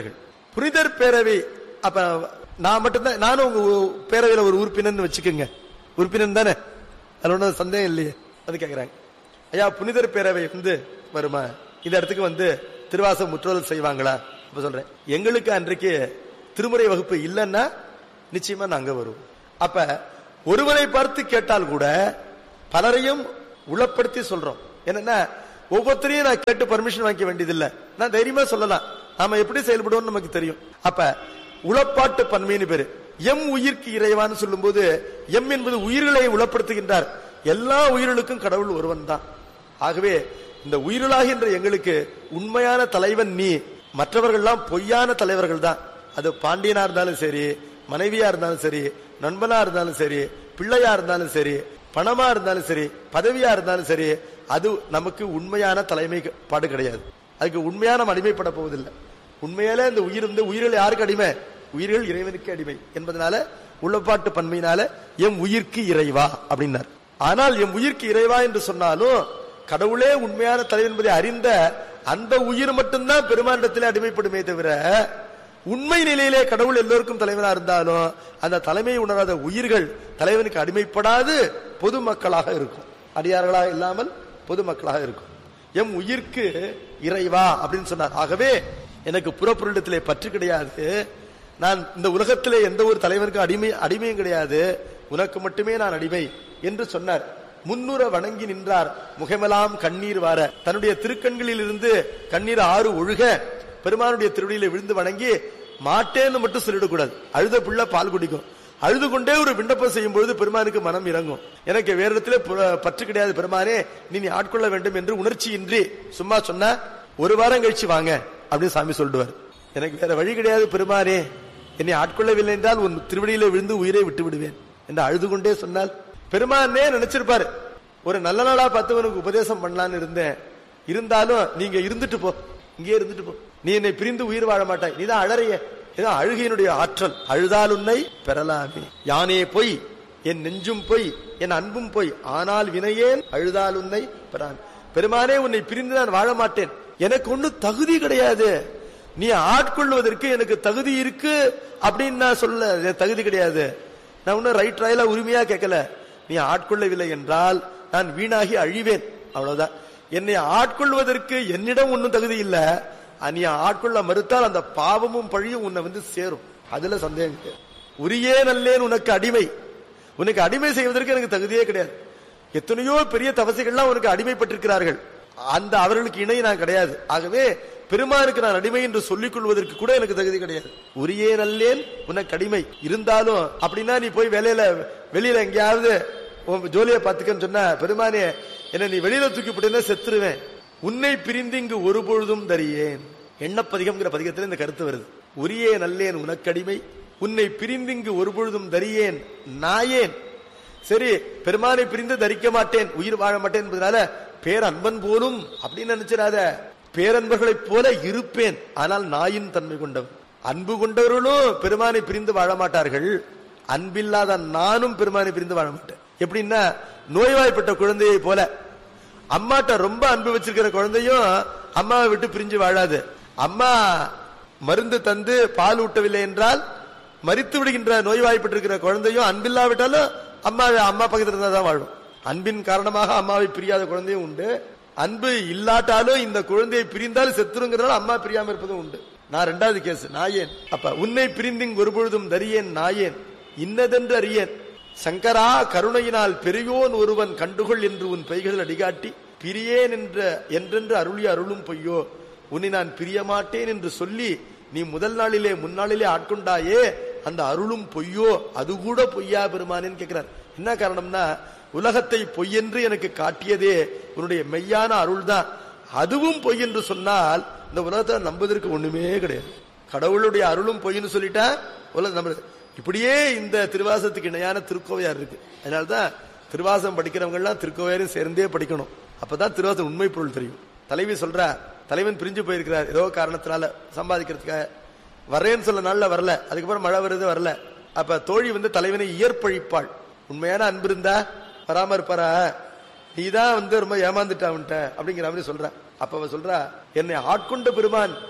புனிதர் பேரவை அப்ப நான் மட்டும்தான் நானும் உங்க பேரவையில ஒரு உறுப்பினர்னு வச்சுக்கோங்க உறுப்பினர் தானே அதுல ஒன்றும் சந்தேகம் இல்லையே அது கேக்குறாங்க ஐயா புனிதர் பேரவை வந்து வருமா இந்த இடத்துக்கு வந்து திருவாசம் முற்றோதல் செய்வாங்களா அப்ப சொல்றேன் எங்களுக்கு அன்றைக்கு திருமுறை வகுப்பு இல்லைன்னா நிச்சயமா நாங்க வருவோம் அப்ப ஒருவரை பார்த்து கேட்டால் கூட பலரையும் உளப்படுத்தி சொல்றோம் என்னன்னா ஒவ்வொருத்தரையும் நான் கேட்டு பர்மிஷன் வாங்கிக்க வேண்டியதில்லை நான் தைரியமா சொல்லலாம் நாம எப்படி செயல்படுவோம் நமக்கு தெரியும் அப்ப உளப்பாட்டு பன்மைன்னு பேரு எம் உயிர்க்கு இறைவான்னு சொல்லும்போது எம் என்பது உயிர்களை உளப்படுத்துகின்றார் எல்லா உயிர்களுக்கும் கடவுள் ஒருவன் தான் ஆகவே இந்த உயிர்களாகின்ற எங்களுக்கு உண்மையான தலைவன் நீ மற்றவர்கள்லாம் பொய்யான தலைவர்கள் தான் அது பாண்டியனா இருந்தாலும் சரி மனைவியா இருந்தாலும் சரி நண்பனா இருந்தாலும் சரி பிள்ளையா இருந்தாலும் சரி பணமா இருந்தாலும் சரி பதவியா இருந்தாலும் சரி அது நமக்கு உண்மையான தலைமை பாடு கிடையாது அதுக்கு உண்மையான நம்ம அடிமைப்பட போவதில்லை உண்மையாலே இந்த உயிர் இந்த உயிர்கள் யாருக்கு அடிமை உயிர்கள் இறைவனுக்கு அடிமை என்பதனால உள்ளப்பாட்டு பன்மையினால எம் உயிர்க்கு இறைவா அப்படின்னார் ஆனால் எம் உயிர்க்கு இறைவா என்று சொன்னாலும் கடவுளே உண்மையான தலைவன் என்பதை அறிந்த அந்த உயிர் மட்டும்தான் பெருமாண்டத்திலே அடிமைப்படுமே தவிர உண்மை நிலையிலே கடவுள் எல்லோருக்கும் தலைவனா இருந்தாலும் அந்த தலைமை உணராத உயிர்கள் தலைவனுக்கு அடிமைப்படாது பொதுமக்களாக இருக்கும் அடியார்களாக இல்லாமல் பொதுமக்களாக இருக்கும் எம் உயிர்க்கு இறைவா அப்படின்னு சொன்னார் ஆகவே எனக்கு புறப்பொருளிடத்திலே பற்று கிடையாது நான் இந்த உலகத்திலே எந்த ஒரு தலைவனுக்கு அடிமை அடிமையும் கிடையாது உனக்கு மட்டுமே நான் அடிமை என்று சொன்னார் முன்னுற வணங்கி நின்றார் முகமெல்லாம் கண்ணீர் வார தன்னுடைய திருக்கண்களில் இருந்து கண்ணீர் ஆறு ஒழுக பெருமானுடைய திருவடியில விழுந்து வணங்கி மாட்டேன்னு மட்டும் சொல்லிடக்கூடாது அழுத பிள்ளை பால் குடிக்கும் அழுது கொண்டே ஒரு விண்ணப்பம் செய்யும் பொழுது பெருமானுக்கு மனம் இறங்கும் எனக்கு வேற இடத்துல பு- பற்று கிடையாது பெருமானே நீ நீ ஆட்கொள்ள வேண்டும் என்று உணர்ச்சியின்றி சும்மா சொன்னா ஒரு வாரம் கழிச்சு வாங்க அப்படின்னு சாமி சொல்லுவார் எனக்கு வேற வழி கிடையாது பெருமானே என்னை ஆட்கொள்ளவில்லை என்றால் உன் திருவடியில விழுந்து உயிரை விட்டு விடுவேன் என்று அழுது கொண்டே சொன்னால் பெருமானே நினைச்சிருப்பாரு ஒரு நல்ல நாளா பார்த்து உனக்கு உபதேசம் பண்ணலான்னு இருந்தேன் இருந்தாலும் நீங்க இருந்துட்டு போ இங்கே இருந்துட்டு போ நீ என்னை பிரிந்து உயிர் வாழ மாட்டாய் நீதான் அழறைய இதான் அழுகையினுடைய ஆற்றல் அழுதால் உன்னை பெறலாமே யானே பொய் என் நெஞ்சும் பொய் என் அன்பும் பொய் ஆனால் வினையேன் அழுதால் உன்னை பெறான் பெருமானே உன்னை பிரிந்து நான் வாழ மாட்டேன் எனக்கு ஒன்னும் தகுதி கிடையாது நீ ஆட்கொள்வதற்கு எனக்கு தகுதி இருக்கு அப்படின்னு நான் சொல்ல எனக்கு தகுதி கிடையாது நான் ஒன்னும் ரைட் ராயலா உரிமையா கேட்கல நீ ஆட்கொள்ளவில்லை என்றால் நான் வீணாகி அழிவேன் அவ்வளவுதான் என்னை ஆட்கொள்வதற்கு என்னிடம் ஒன்னும் தகுதி இல்ல நீ ஆட்கொள்ள மறுத்தால் அந்த பாவமும் பழியும் உன்னை வந்து சேரும் அதுல சந்தேகம் கிடையாது உரியே நல்லேன் உனக்கு அடிமை உனக்கு அடிமை செய்வதற்கு எனக்கு தகுதியே கிடையாது எத்தனையோ பெரிய தவசைகள்லாம் உனக்கு அடிமைப்பட்டிருக்கிறார்கள் அந்த அவர்களுக்கு இணை நான் கிடையாது ஆகவே பெருமானுக்கு நான் அடிமை என்று சொல்லிக் கொள்வதற்கு கூட எனக்கு தகுதி கிடையாது உரியே நல்லேன் உனக்கு அடிமை இருந்தாலும் அப்படின்னா நீ போய் வேலையில வெளியில எங்கேயாவது உன் ஜோலியை பார்த்துக்கன்னு சொன்னா பெருமானே என்ன நீ வெளியில தூக்கி போட்டேன்னா செத்துருவேன் உன்னை பிரிந்து இங்கு ஒரு பொழுதும் தரியேன் எண்ணப்பதிகம்ங்கிற பதிகத்தில் இந்த கருத்து வருது உரியே நல்லேன் உனக்கடிமை உன்னை பிரிந்து இங்கு ஒரு பொழுதும் தரியேன் நாயேன் சரி பெருமானை பிரிந்து தரிக்க மாட்டேன் உயிர் வாழ மாட்டேன் என்பதனால பேரன்பன் போலும் அப்படின்னு நினைச்சிடாத பேரன்பர்களைப் போல இருப்பேன் ஆனால் நாயின் தன்மை கொண்டவன் அன்பு கொண்டவர்களும் பெருமானை பிரிந்து வாழ மாட்டார்கள் அன்பில்லாத நானும் பெருமானை பிரிந்து வாழ மாட்டேன் எப்படின்னா நோய்வாய்ப்பட்ட குழந்தையை போல அம்மாட்ட ரொம்ப அன்பு வச்சிருக்கிற குழந்தையும் அம்மாவை விட்டு பிரிஞ்சு வாழாது அம்மா மருந்து தந்து பால் ஊட்டவில்லை என்றால் மரித்து விடுகின்ற நோய்வாய்ப்பட்டிருக்கிற குழந்தையும் அன்பில்லாவிட்டாலும் அம்மா அம்மா பக்கத்துல இருந்தா தான் வாழும் அன்பின் காரணமாக அம்மாவை பிரியாத குழந்தையும் உண்டு அன்பு இல்லாட்டாலும் இந்த குழந்தையை பிரிந்தால் செத்துருங்கிறதால அம்மா பிரியாம இருப்பதும் உண்டு நான் ரெண்டாவது கேஸ் நாயேன் அப்ப உன்னை பிரிந்திங் ஒரு பொழுதும் தரியேன் நாயேன் இன்னதென்று அறியேன் சங்கரா கருணையினால் பெரியோன் ஒருவன் கண்டுகொள் என்று உன் பைகள் அடிகாட்டி பிரியேன் என்ற என்றென்று அருளி அருளும் பொய்யோ உன்னை நான் பிரியமாட்டேன் என்று சொல்லி நீ முதல் நாளிலே முன்னாளிலே ஆட்கொண்டாயே அந்த அருளும் பொய்யோ அது கூட பொய்யா பெருமானேன்னு கேட்கிறார் என்ன காரணம்னா உலகத்தை பொய்யென்று எனக்கு காட்டியதே உன்னுடைய மெய்யான அருள் தான் அதுவும் பொய் என்று சொன்னால் இந்த உலகத்தை நம்புவதற்கு ஒண்ணுமே கிடையாது கடவுளுடைய அருளும் பொய்ன்னு சொல்லிட்டா உலகம் நம்ம இப்படியே இந்த திருவாசத்துக்கு இணையான திருக்கோவையார் இருக்கு அதனால்தான் திருவாசம் படிக்கிறவங்க எல்லாம் திருக்கோவையாரையும் சேர்ந்தே படிக்கணும் அப்பதான் திருவாசம் உண்மை பொருள் தெரியும் தலைவி சொல்றா தலைவன் பிரிஞ்சு போயிருக்கிறார் ஏதோ காரணத்தினால சம்பாதிக்கிறதுக்காக வரேன்னு சொல்ல நாள்ல வரல அதுக்கப்புறம் மழை வருது வரல அப்ப தோழி வந்து தலைவனை இயற்பழிப்பாள் உண்மையான அன்பு இருந்தா வராம இருப்பாரா நீதான் வந்து ரொம்ப ஏமாந்துட்டா அவன்ட்ட அப்படிங்கிற மாதிரி சொல்ற அப்ப அவ சொல்றா என்னை ஆட்கொண்ட பெருமான்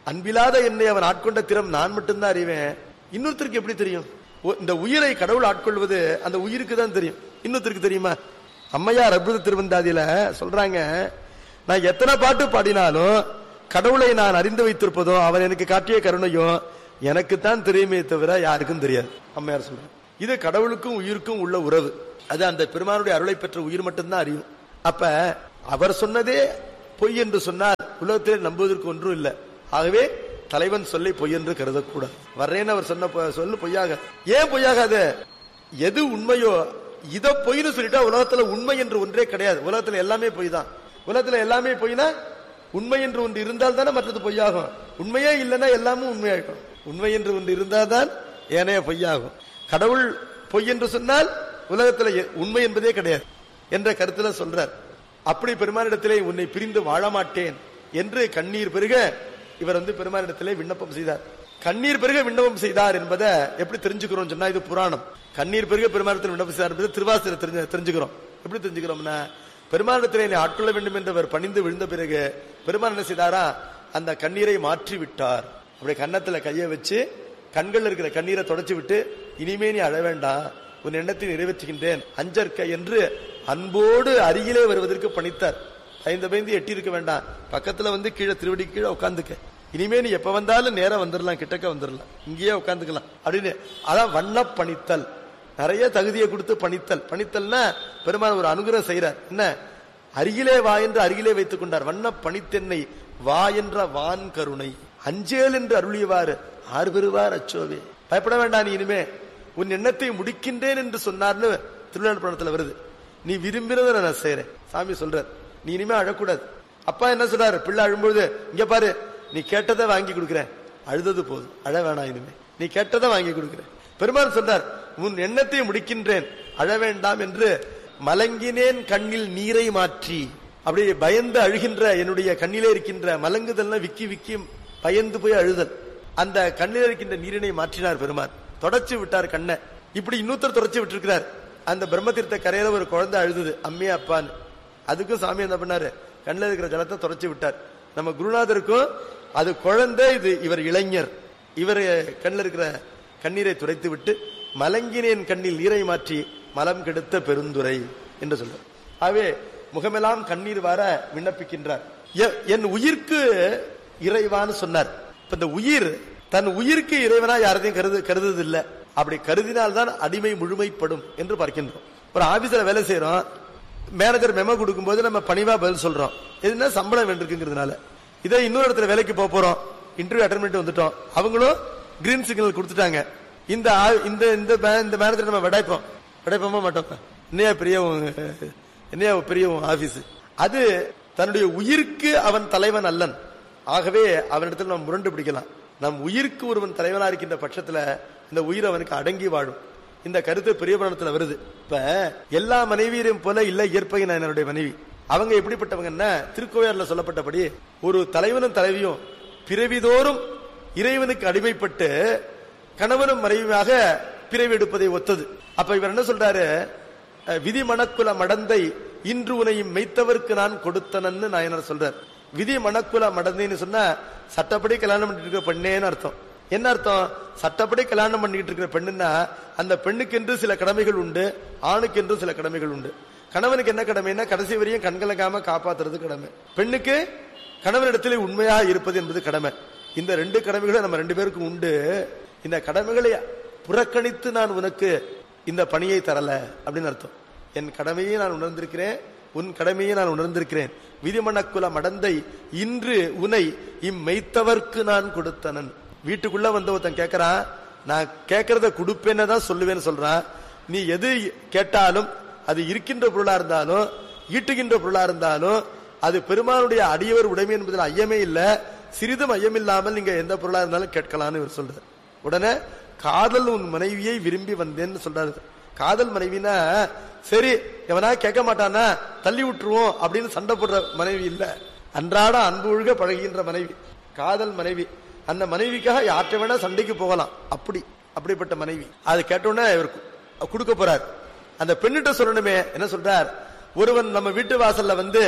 அன்பில்லாத என்னை அவன் ஆட்கொண்ட திறம் நான் மட்டும்தான் அறிவேன் இன்னொருத்தருக்கு எப்படி தெரியும் ஓ, இந்த உயிரை கடவுள் ஆட்கொள்வது அந்த உயிருக்கு தான் தெரியும் இன்னொருத்தருக்கு தெரியுமா அம்மையார் அற்புத திருவந்தாதியில சொல்றாங்க நான் எத்தனை பாட்டு பாடினாலும் கடவுளை நான் அறிந்து வைத்திருப்பதோ அவன் எனக்கு காட்டிய கருணையும் எனக்குத்தான் தெரியுமே தவிர யாருக்கும் தெரியாது அம்மையார் சொல்றாங்க இது கடவுளுக்கும் உயிருக்கும் உள்ள உறவு அது அந்த பெருமானுடைய அருளை பெற்ற உயிர் மட்டும்தான் அறியும் அப்ப அவர் சொன்னதே பொய் என்று சொன்னால் உலகத்திலே நம்புவதற்கு ஒன்றும் இல்லை ஆகவே தலைவன் சொல்லை பொய் என்று கருதக்கூடாது வர்றேன்னு அவர் சொன்ன பொ- சொல்லு பொய்யாக ஏன் பொய்யாகாது எது உண்மையோ இத பொய்னு சொல்லிட்டா உலகத்துல உண்மை என்று ஒன்றே கிடையாது உலகத்துல எல்லாமே பொய் தான் உலகத்துல எல்லாமே பொய்னா உண்மை என்று ஒன்று இருந்தால் தானே மற்றது பொய்யாகும் உண்மையே இல்லைன்னா எல்லாமும் உண்மையாகும் உண்மை என்று ஒன்று இருந்தால் தான் ஏனைய பொய்யாகும் கடவுள் பொய் என்று சொன்னால் உலகத்துல எ- உண்மை என்பதே கிடையாது என்ற கருத்துல சொல்றார் அப்படி பெருமானிடத்திலே உன்னை பிரிந்து வாழ மாட்டேன் என்று கண்ணீர் பெருக இவர் வந்து பெருமானிடத்திலே விண்ணப்பம் செய்தார் கண்ணீர் பெருக விண்ணப்பம் செய்தார் என்பதை எப்படி தெரிஞ்சுக்கிறோம் சொன்னா இது புராணம் கண்ணீர் பெருக பெருமானிடத்தில் விண்ணப்பம் செய்தார் என்பதை திருவாசரை தெரிஞ்சு தெரிஞ்சுக்கிறோம் எப்படி தெரிஞ்சுக்கிறோம்னா பெருமானிடத்திலே என்னை ஆட்கொள்ள வேண்டும் என்று அவர் பணிந்து விழுந்த பிறகு பெருமான் என்ன செய்தாரா அந்த கண்ணீரை மாற்றி விட்டார் அப்படி கன்னத்துல கையை வச்சு கண்கள் இருக்கிற கண்ணீரை தொடச்சு விட்டு இனிமே நீ அழ வேண்டாம் உன் எண்ணத்தை நிறைவேற்றுகின்றேன் அஞ்சற்க என்று அன்போடு அருகிலே வருவதற்கு பணித்தார் ஐந்து பயந்து எட்டி இருக்க வேண்டாம் பக்கத்துல வந்து கீழே திருவடி கீழே உட்காந்துக்க இனிமே நீ எப்ப வந்தாலும் நேரா வந்துடலாம் கிட்டக்க வந்துடலாம் இங்கேயே உட்காந்துக்கலாம் அப்படின்னு அதான் வண்ண பணித்தல் நிறைய தகுதியை கொடுத்து பணித்தல் பணித்தல்னா பெருமாள் ஒரு அனுகிரகம் செய்யறார் என்ன அருகிலே வா என்று அருகிலே வைத்துக் கொண்டார் வண்ண பணித்தென்னை வா என்ற வான் கருணை அஞ்சேல் என்று அருளியவாறு ஆறு பெறுவார் அச்சோவே பயப்பட வேண்டாம் நீ இனிமே உன் எண்ணத்தை முடிக்கின்றேன் என்று சொன்னார்னு திருவிழா படத்துல வருது நீ விரும்பினதை நான் செய்யறேன் சாமி சொல்றார் நீ இனிமே அழக்கூடாது அப்பா என்ன சொல்றாரு பிள்ளை அழும்பொழுது இங்க பாரு நீ கேட்டதை வாங்கி கொடுக்குறேன் அழுதது போதும் அழ வேணாம் இனிமே நீ கேட்டதை வாங்கி கொடுக்குறேன் பெருமாள் சொன்னார் உன் எண்ணத்தை முடிக்கின்றேன் அழ வேண்டாம் என்று மலங்கினேன் கண்ணில் நீரை மாற்றி அப்படி பயந்து அழுகின்ற என்னுடைய கண்ணிலே இருக்கின்ற மலங்குதல்னா விக்கி விக்கி பயந்து போய் அழுதல் அந்த கண்ணில் இருக்கின்ற நீரினை மாற்றினார் பெருமான் தொடச்சு விட்டார் கண்ணை இப்படி இன்னொருத்தர் தொடச்சு விட்டிருக்கிறார் அந்த பிரம்மதீர்த்த கரையில ஒரு குழந்தை அழுதுது அம்மையா அப்பான்னு அதுக்கும் சாமி என்ன பண்ணாரு கண்ணில் இருக்கிற ஜலத்தை தொடச்சு விட்டார் நம்ம குருநாதருக்கும் அது குழந்தை இது இவர் இளைஞர் இவர் கண்ணில் இருக்கிற கண்ணீரை துடைத்து விட்டு மலங்கினேன் கண்ணில் நீரை மாற்றி மலம் கெடுத்த பெருந்துரை என்று சொல்றார் ஆகவே முகமெல்லாம் கண்ணீர் வர விண்ணப்பிக்கின்றார் எ- என் உயிர்க்கு இறைவான்னு சொன்னார் இப்ப இந்த உயிர் தன் உயிருக்கு இறைவனா யாரையும் கருது கருதுது இல்ல அப்படி கருதினால்தான் அடிமை முழுமைப்படும் என்று பார்க்கின்றோம் ஒரு ஆபீஸ்ல வேலை செய்யறோம் மேனேஜர் மெமோ கொடுக்கும்போது நம்ம பணிவா பதில் சொல்றோம் எதுனா சம்பளம் வேண்டிருக்குங்கிறதுனால இதே இன்னொரு இடத்துல வேலைக்கு போக போறோம் இன்டர்வியூ அட்டன் பண்ணிட்டு வந்துட்டோம் அவங்களும் கிரீன் சிக்னல் கொடுத்துட்டாங்க இந்த ஆ- இந்த இந்த மே- இந்த மேனேஜர் நம்ம விடைப்போம் விடைப்போமா மாட்டோம் என்னையா பெரிய உன் என்னையா பெரிய ஆபீஸ் அது தன்னுடைய உயிருக்கு அவன் தலைவன் அல்லன் ஆகவே அவனிடத்தில் நாம் முரண்டு பிடிக்கலாம் நம் உயிருக்கு ஒருவன் தலைவனா இருக்கின்ற பட்சத்துல இந்த உயிர் அவனுக்கு அடங்கி வாழும் இந்த கருத்து பெரிய புராணத்துல வருது இப்ப எல்லா மனைவியரையும் போல இல்ல இயற்பகை என்னுடைய மனைவி அவங்க எப்படிப்பட்டவங்கன்னா திருக்கோயாறுல சொல்லப்பட்டபடி ஒரு தலைவனும் தலைவியும் பிறவிதோறும் இறைவனுக்கு அடிமைப்பட்டு கணவனும் மனைவியாக பிறவி எடுப்பதை ஒத்தது அப்ப இவர் என்ன சொல்றாரு அஹ், விதி மணக்குல மடந்தை இன்று உனையும் மெய்த்தவர்க்கு நான் கொடுத்தனன்னு நாயனர் சொல்றார் விதி மணக்குல மடந்தைன்னு சொன்னா சட்டப்படி கல்யாணம் பண்ணிட்டு இருக்கிற பெண்ணேன்னு அர்த்தம் என்ன அர்த்தம் சட்டப்படி கல்யாணம் பண்ணிட்டு இருக்கிற பெண்ணுன்னா அந்த பெண்ணுக்கென்று சில கடமைகள் உண்டு ஆணுக்கென்று சில கடமைகள் உண்டு கணவனுக்கு என்ன கடமைன்னா கடைசி வரையும் கண்கலங்காம காப்பாத்துறது கடமை பெண்ணுக்கு கணவனிடத்திலே உண்மையாக இருப்பது என்பது கடமை இந்த ரெண்டு கடமைகளும் நம்ம ரெண்டு பேருக்கும் உண்டு இந்த கடமைகளை புறக்கணித்து நான் உனக்கு இந்த பணியை தரல அப்படின்னு அர்த்தம் என் கடமையை நான் உணர்ந்திருக்கிறேன் உன் கடமையை நான் உணர்ந்திருக்கிறேன் விதிமணக்குல மடந்தை இன்று உனை இம்மெய்த்தவர்க்கு நான் கொடுத்தனன் வீட்டுக்குள்ள வந்து ஒருத்தன் கேட்கறான் நான் கேட்கறத கொடுப்பேன்னு தான் சொல்லுவேன்னு சொல்றான் நீ எது கேட்டாலும் அது இருக்கின்ற பொருளா இருந்தாலும் ஈட்டுகின்ற பொருளா இருந்தாலும் அது பெருமானுடைய அடியவர் உடைமை என்பதில் ஐயமே இல்ல சிறிதும் ஐயமில்லாமல் நீங்க எந்த பொருளா இருந்தாலும் கேட்கலாம்னு இவர் சொல்றார் உடனே காதல் உன் மனைவியை விரும்பி வந்தேன்னு சொல்றாரு காதல் மனைவினா சரி எவனா கேட்க மாட்டானா தள்ளி விட்டுருவோம் அப்படின்னு சண்டை போடுற மனைவி இல்ல அன்றாட அன்பு ஒழுக பழகுகின்ற மனைவி காதல் மனைவி அந்த மனைவிக்காக யார்கிட்ட வேணா சண்டைக்கு போகலாம் அப்படி அப்படிப்பட்ட மனைவி அது கேட்டோன்னே இவர் கு- கொடுக்க போறார் அந்த பெண்ணிட்ட சொல்லணுமே என்ன சொல்றார் ஒருவன் நம்ம வீட்டு வாசல்ல வந்து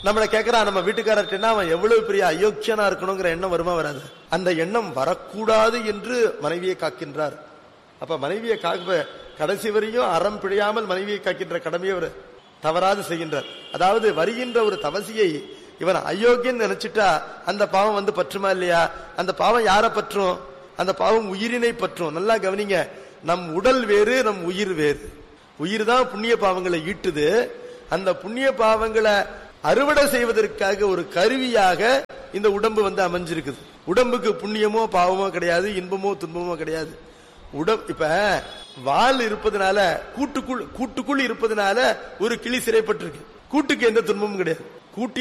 நம்மள கேக்குறான் நம்ம வீட்டுக்காரர்கிட்ட அவன் எவ்வளவு பெரிய அயோக்கியனா இருக்கணுங்கிற எண்ணம் வருமா வராது அந்த எண்ணம் வரக்கூடாது என்று மனைவியை காக்கின்றார் அப்ப மனைவியை காக்க கடைசி வரையும் அறம் பிழையாமல் மனைவியை காக்கின்ற கடமையை அவர் தவறாது செய்கின்றார் அதாவது வருகின்ற ஒரு தவசியை இவன் அயோக்கியன் நினைச்சிட்டா அந்த பாவம் வந்து பற்றுமா இல்லையா அந்த பாவம் யார பற்றும் அந்த பாவம் உயிரினை பற்றும் நல்லா கவனிங்க நம் உடல் வேறு நம் உயிர் வேறு உயிர் தான் புண்ணிய பாவங்களை ஈட்டுது அந்த புண்ணிய பாவங்களை அறுவடை செய்வதற்காக ஒரு கருவியாக இந்த உடம்பு வந்து அமைஞ்சிருக்குது உடம்புக்கு புண்ணியமோ பாவமோ கிடையாது இன்பமோ துன்பமோ கிடையாது உடம் இப்ப வால் இருப்பதனால கூட்டுக்குள் கூட்டுக்குள் இருப்பதனால ஒரு கிளி சிறைப்பட்டிருக்கு கூட்டுக்கு எந்த துன்பமும் கிடையாது கூட்டி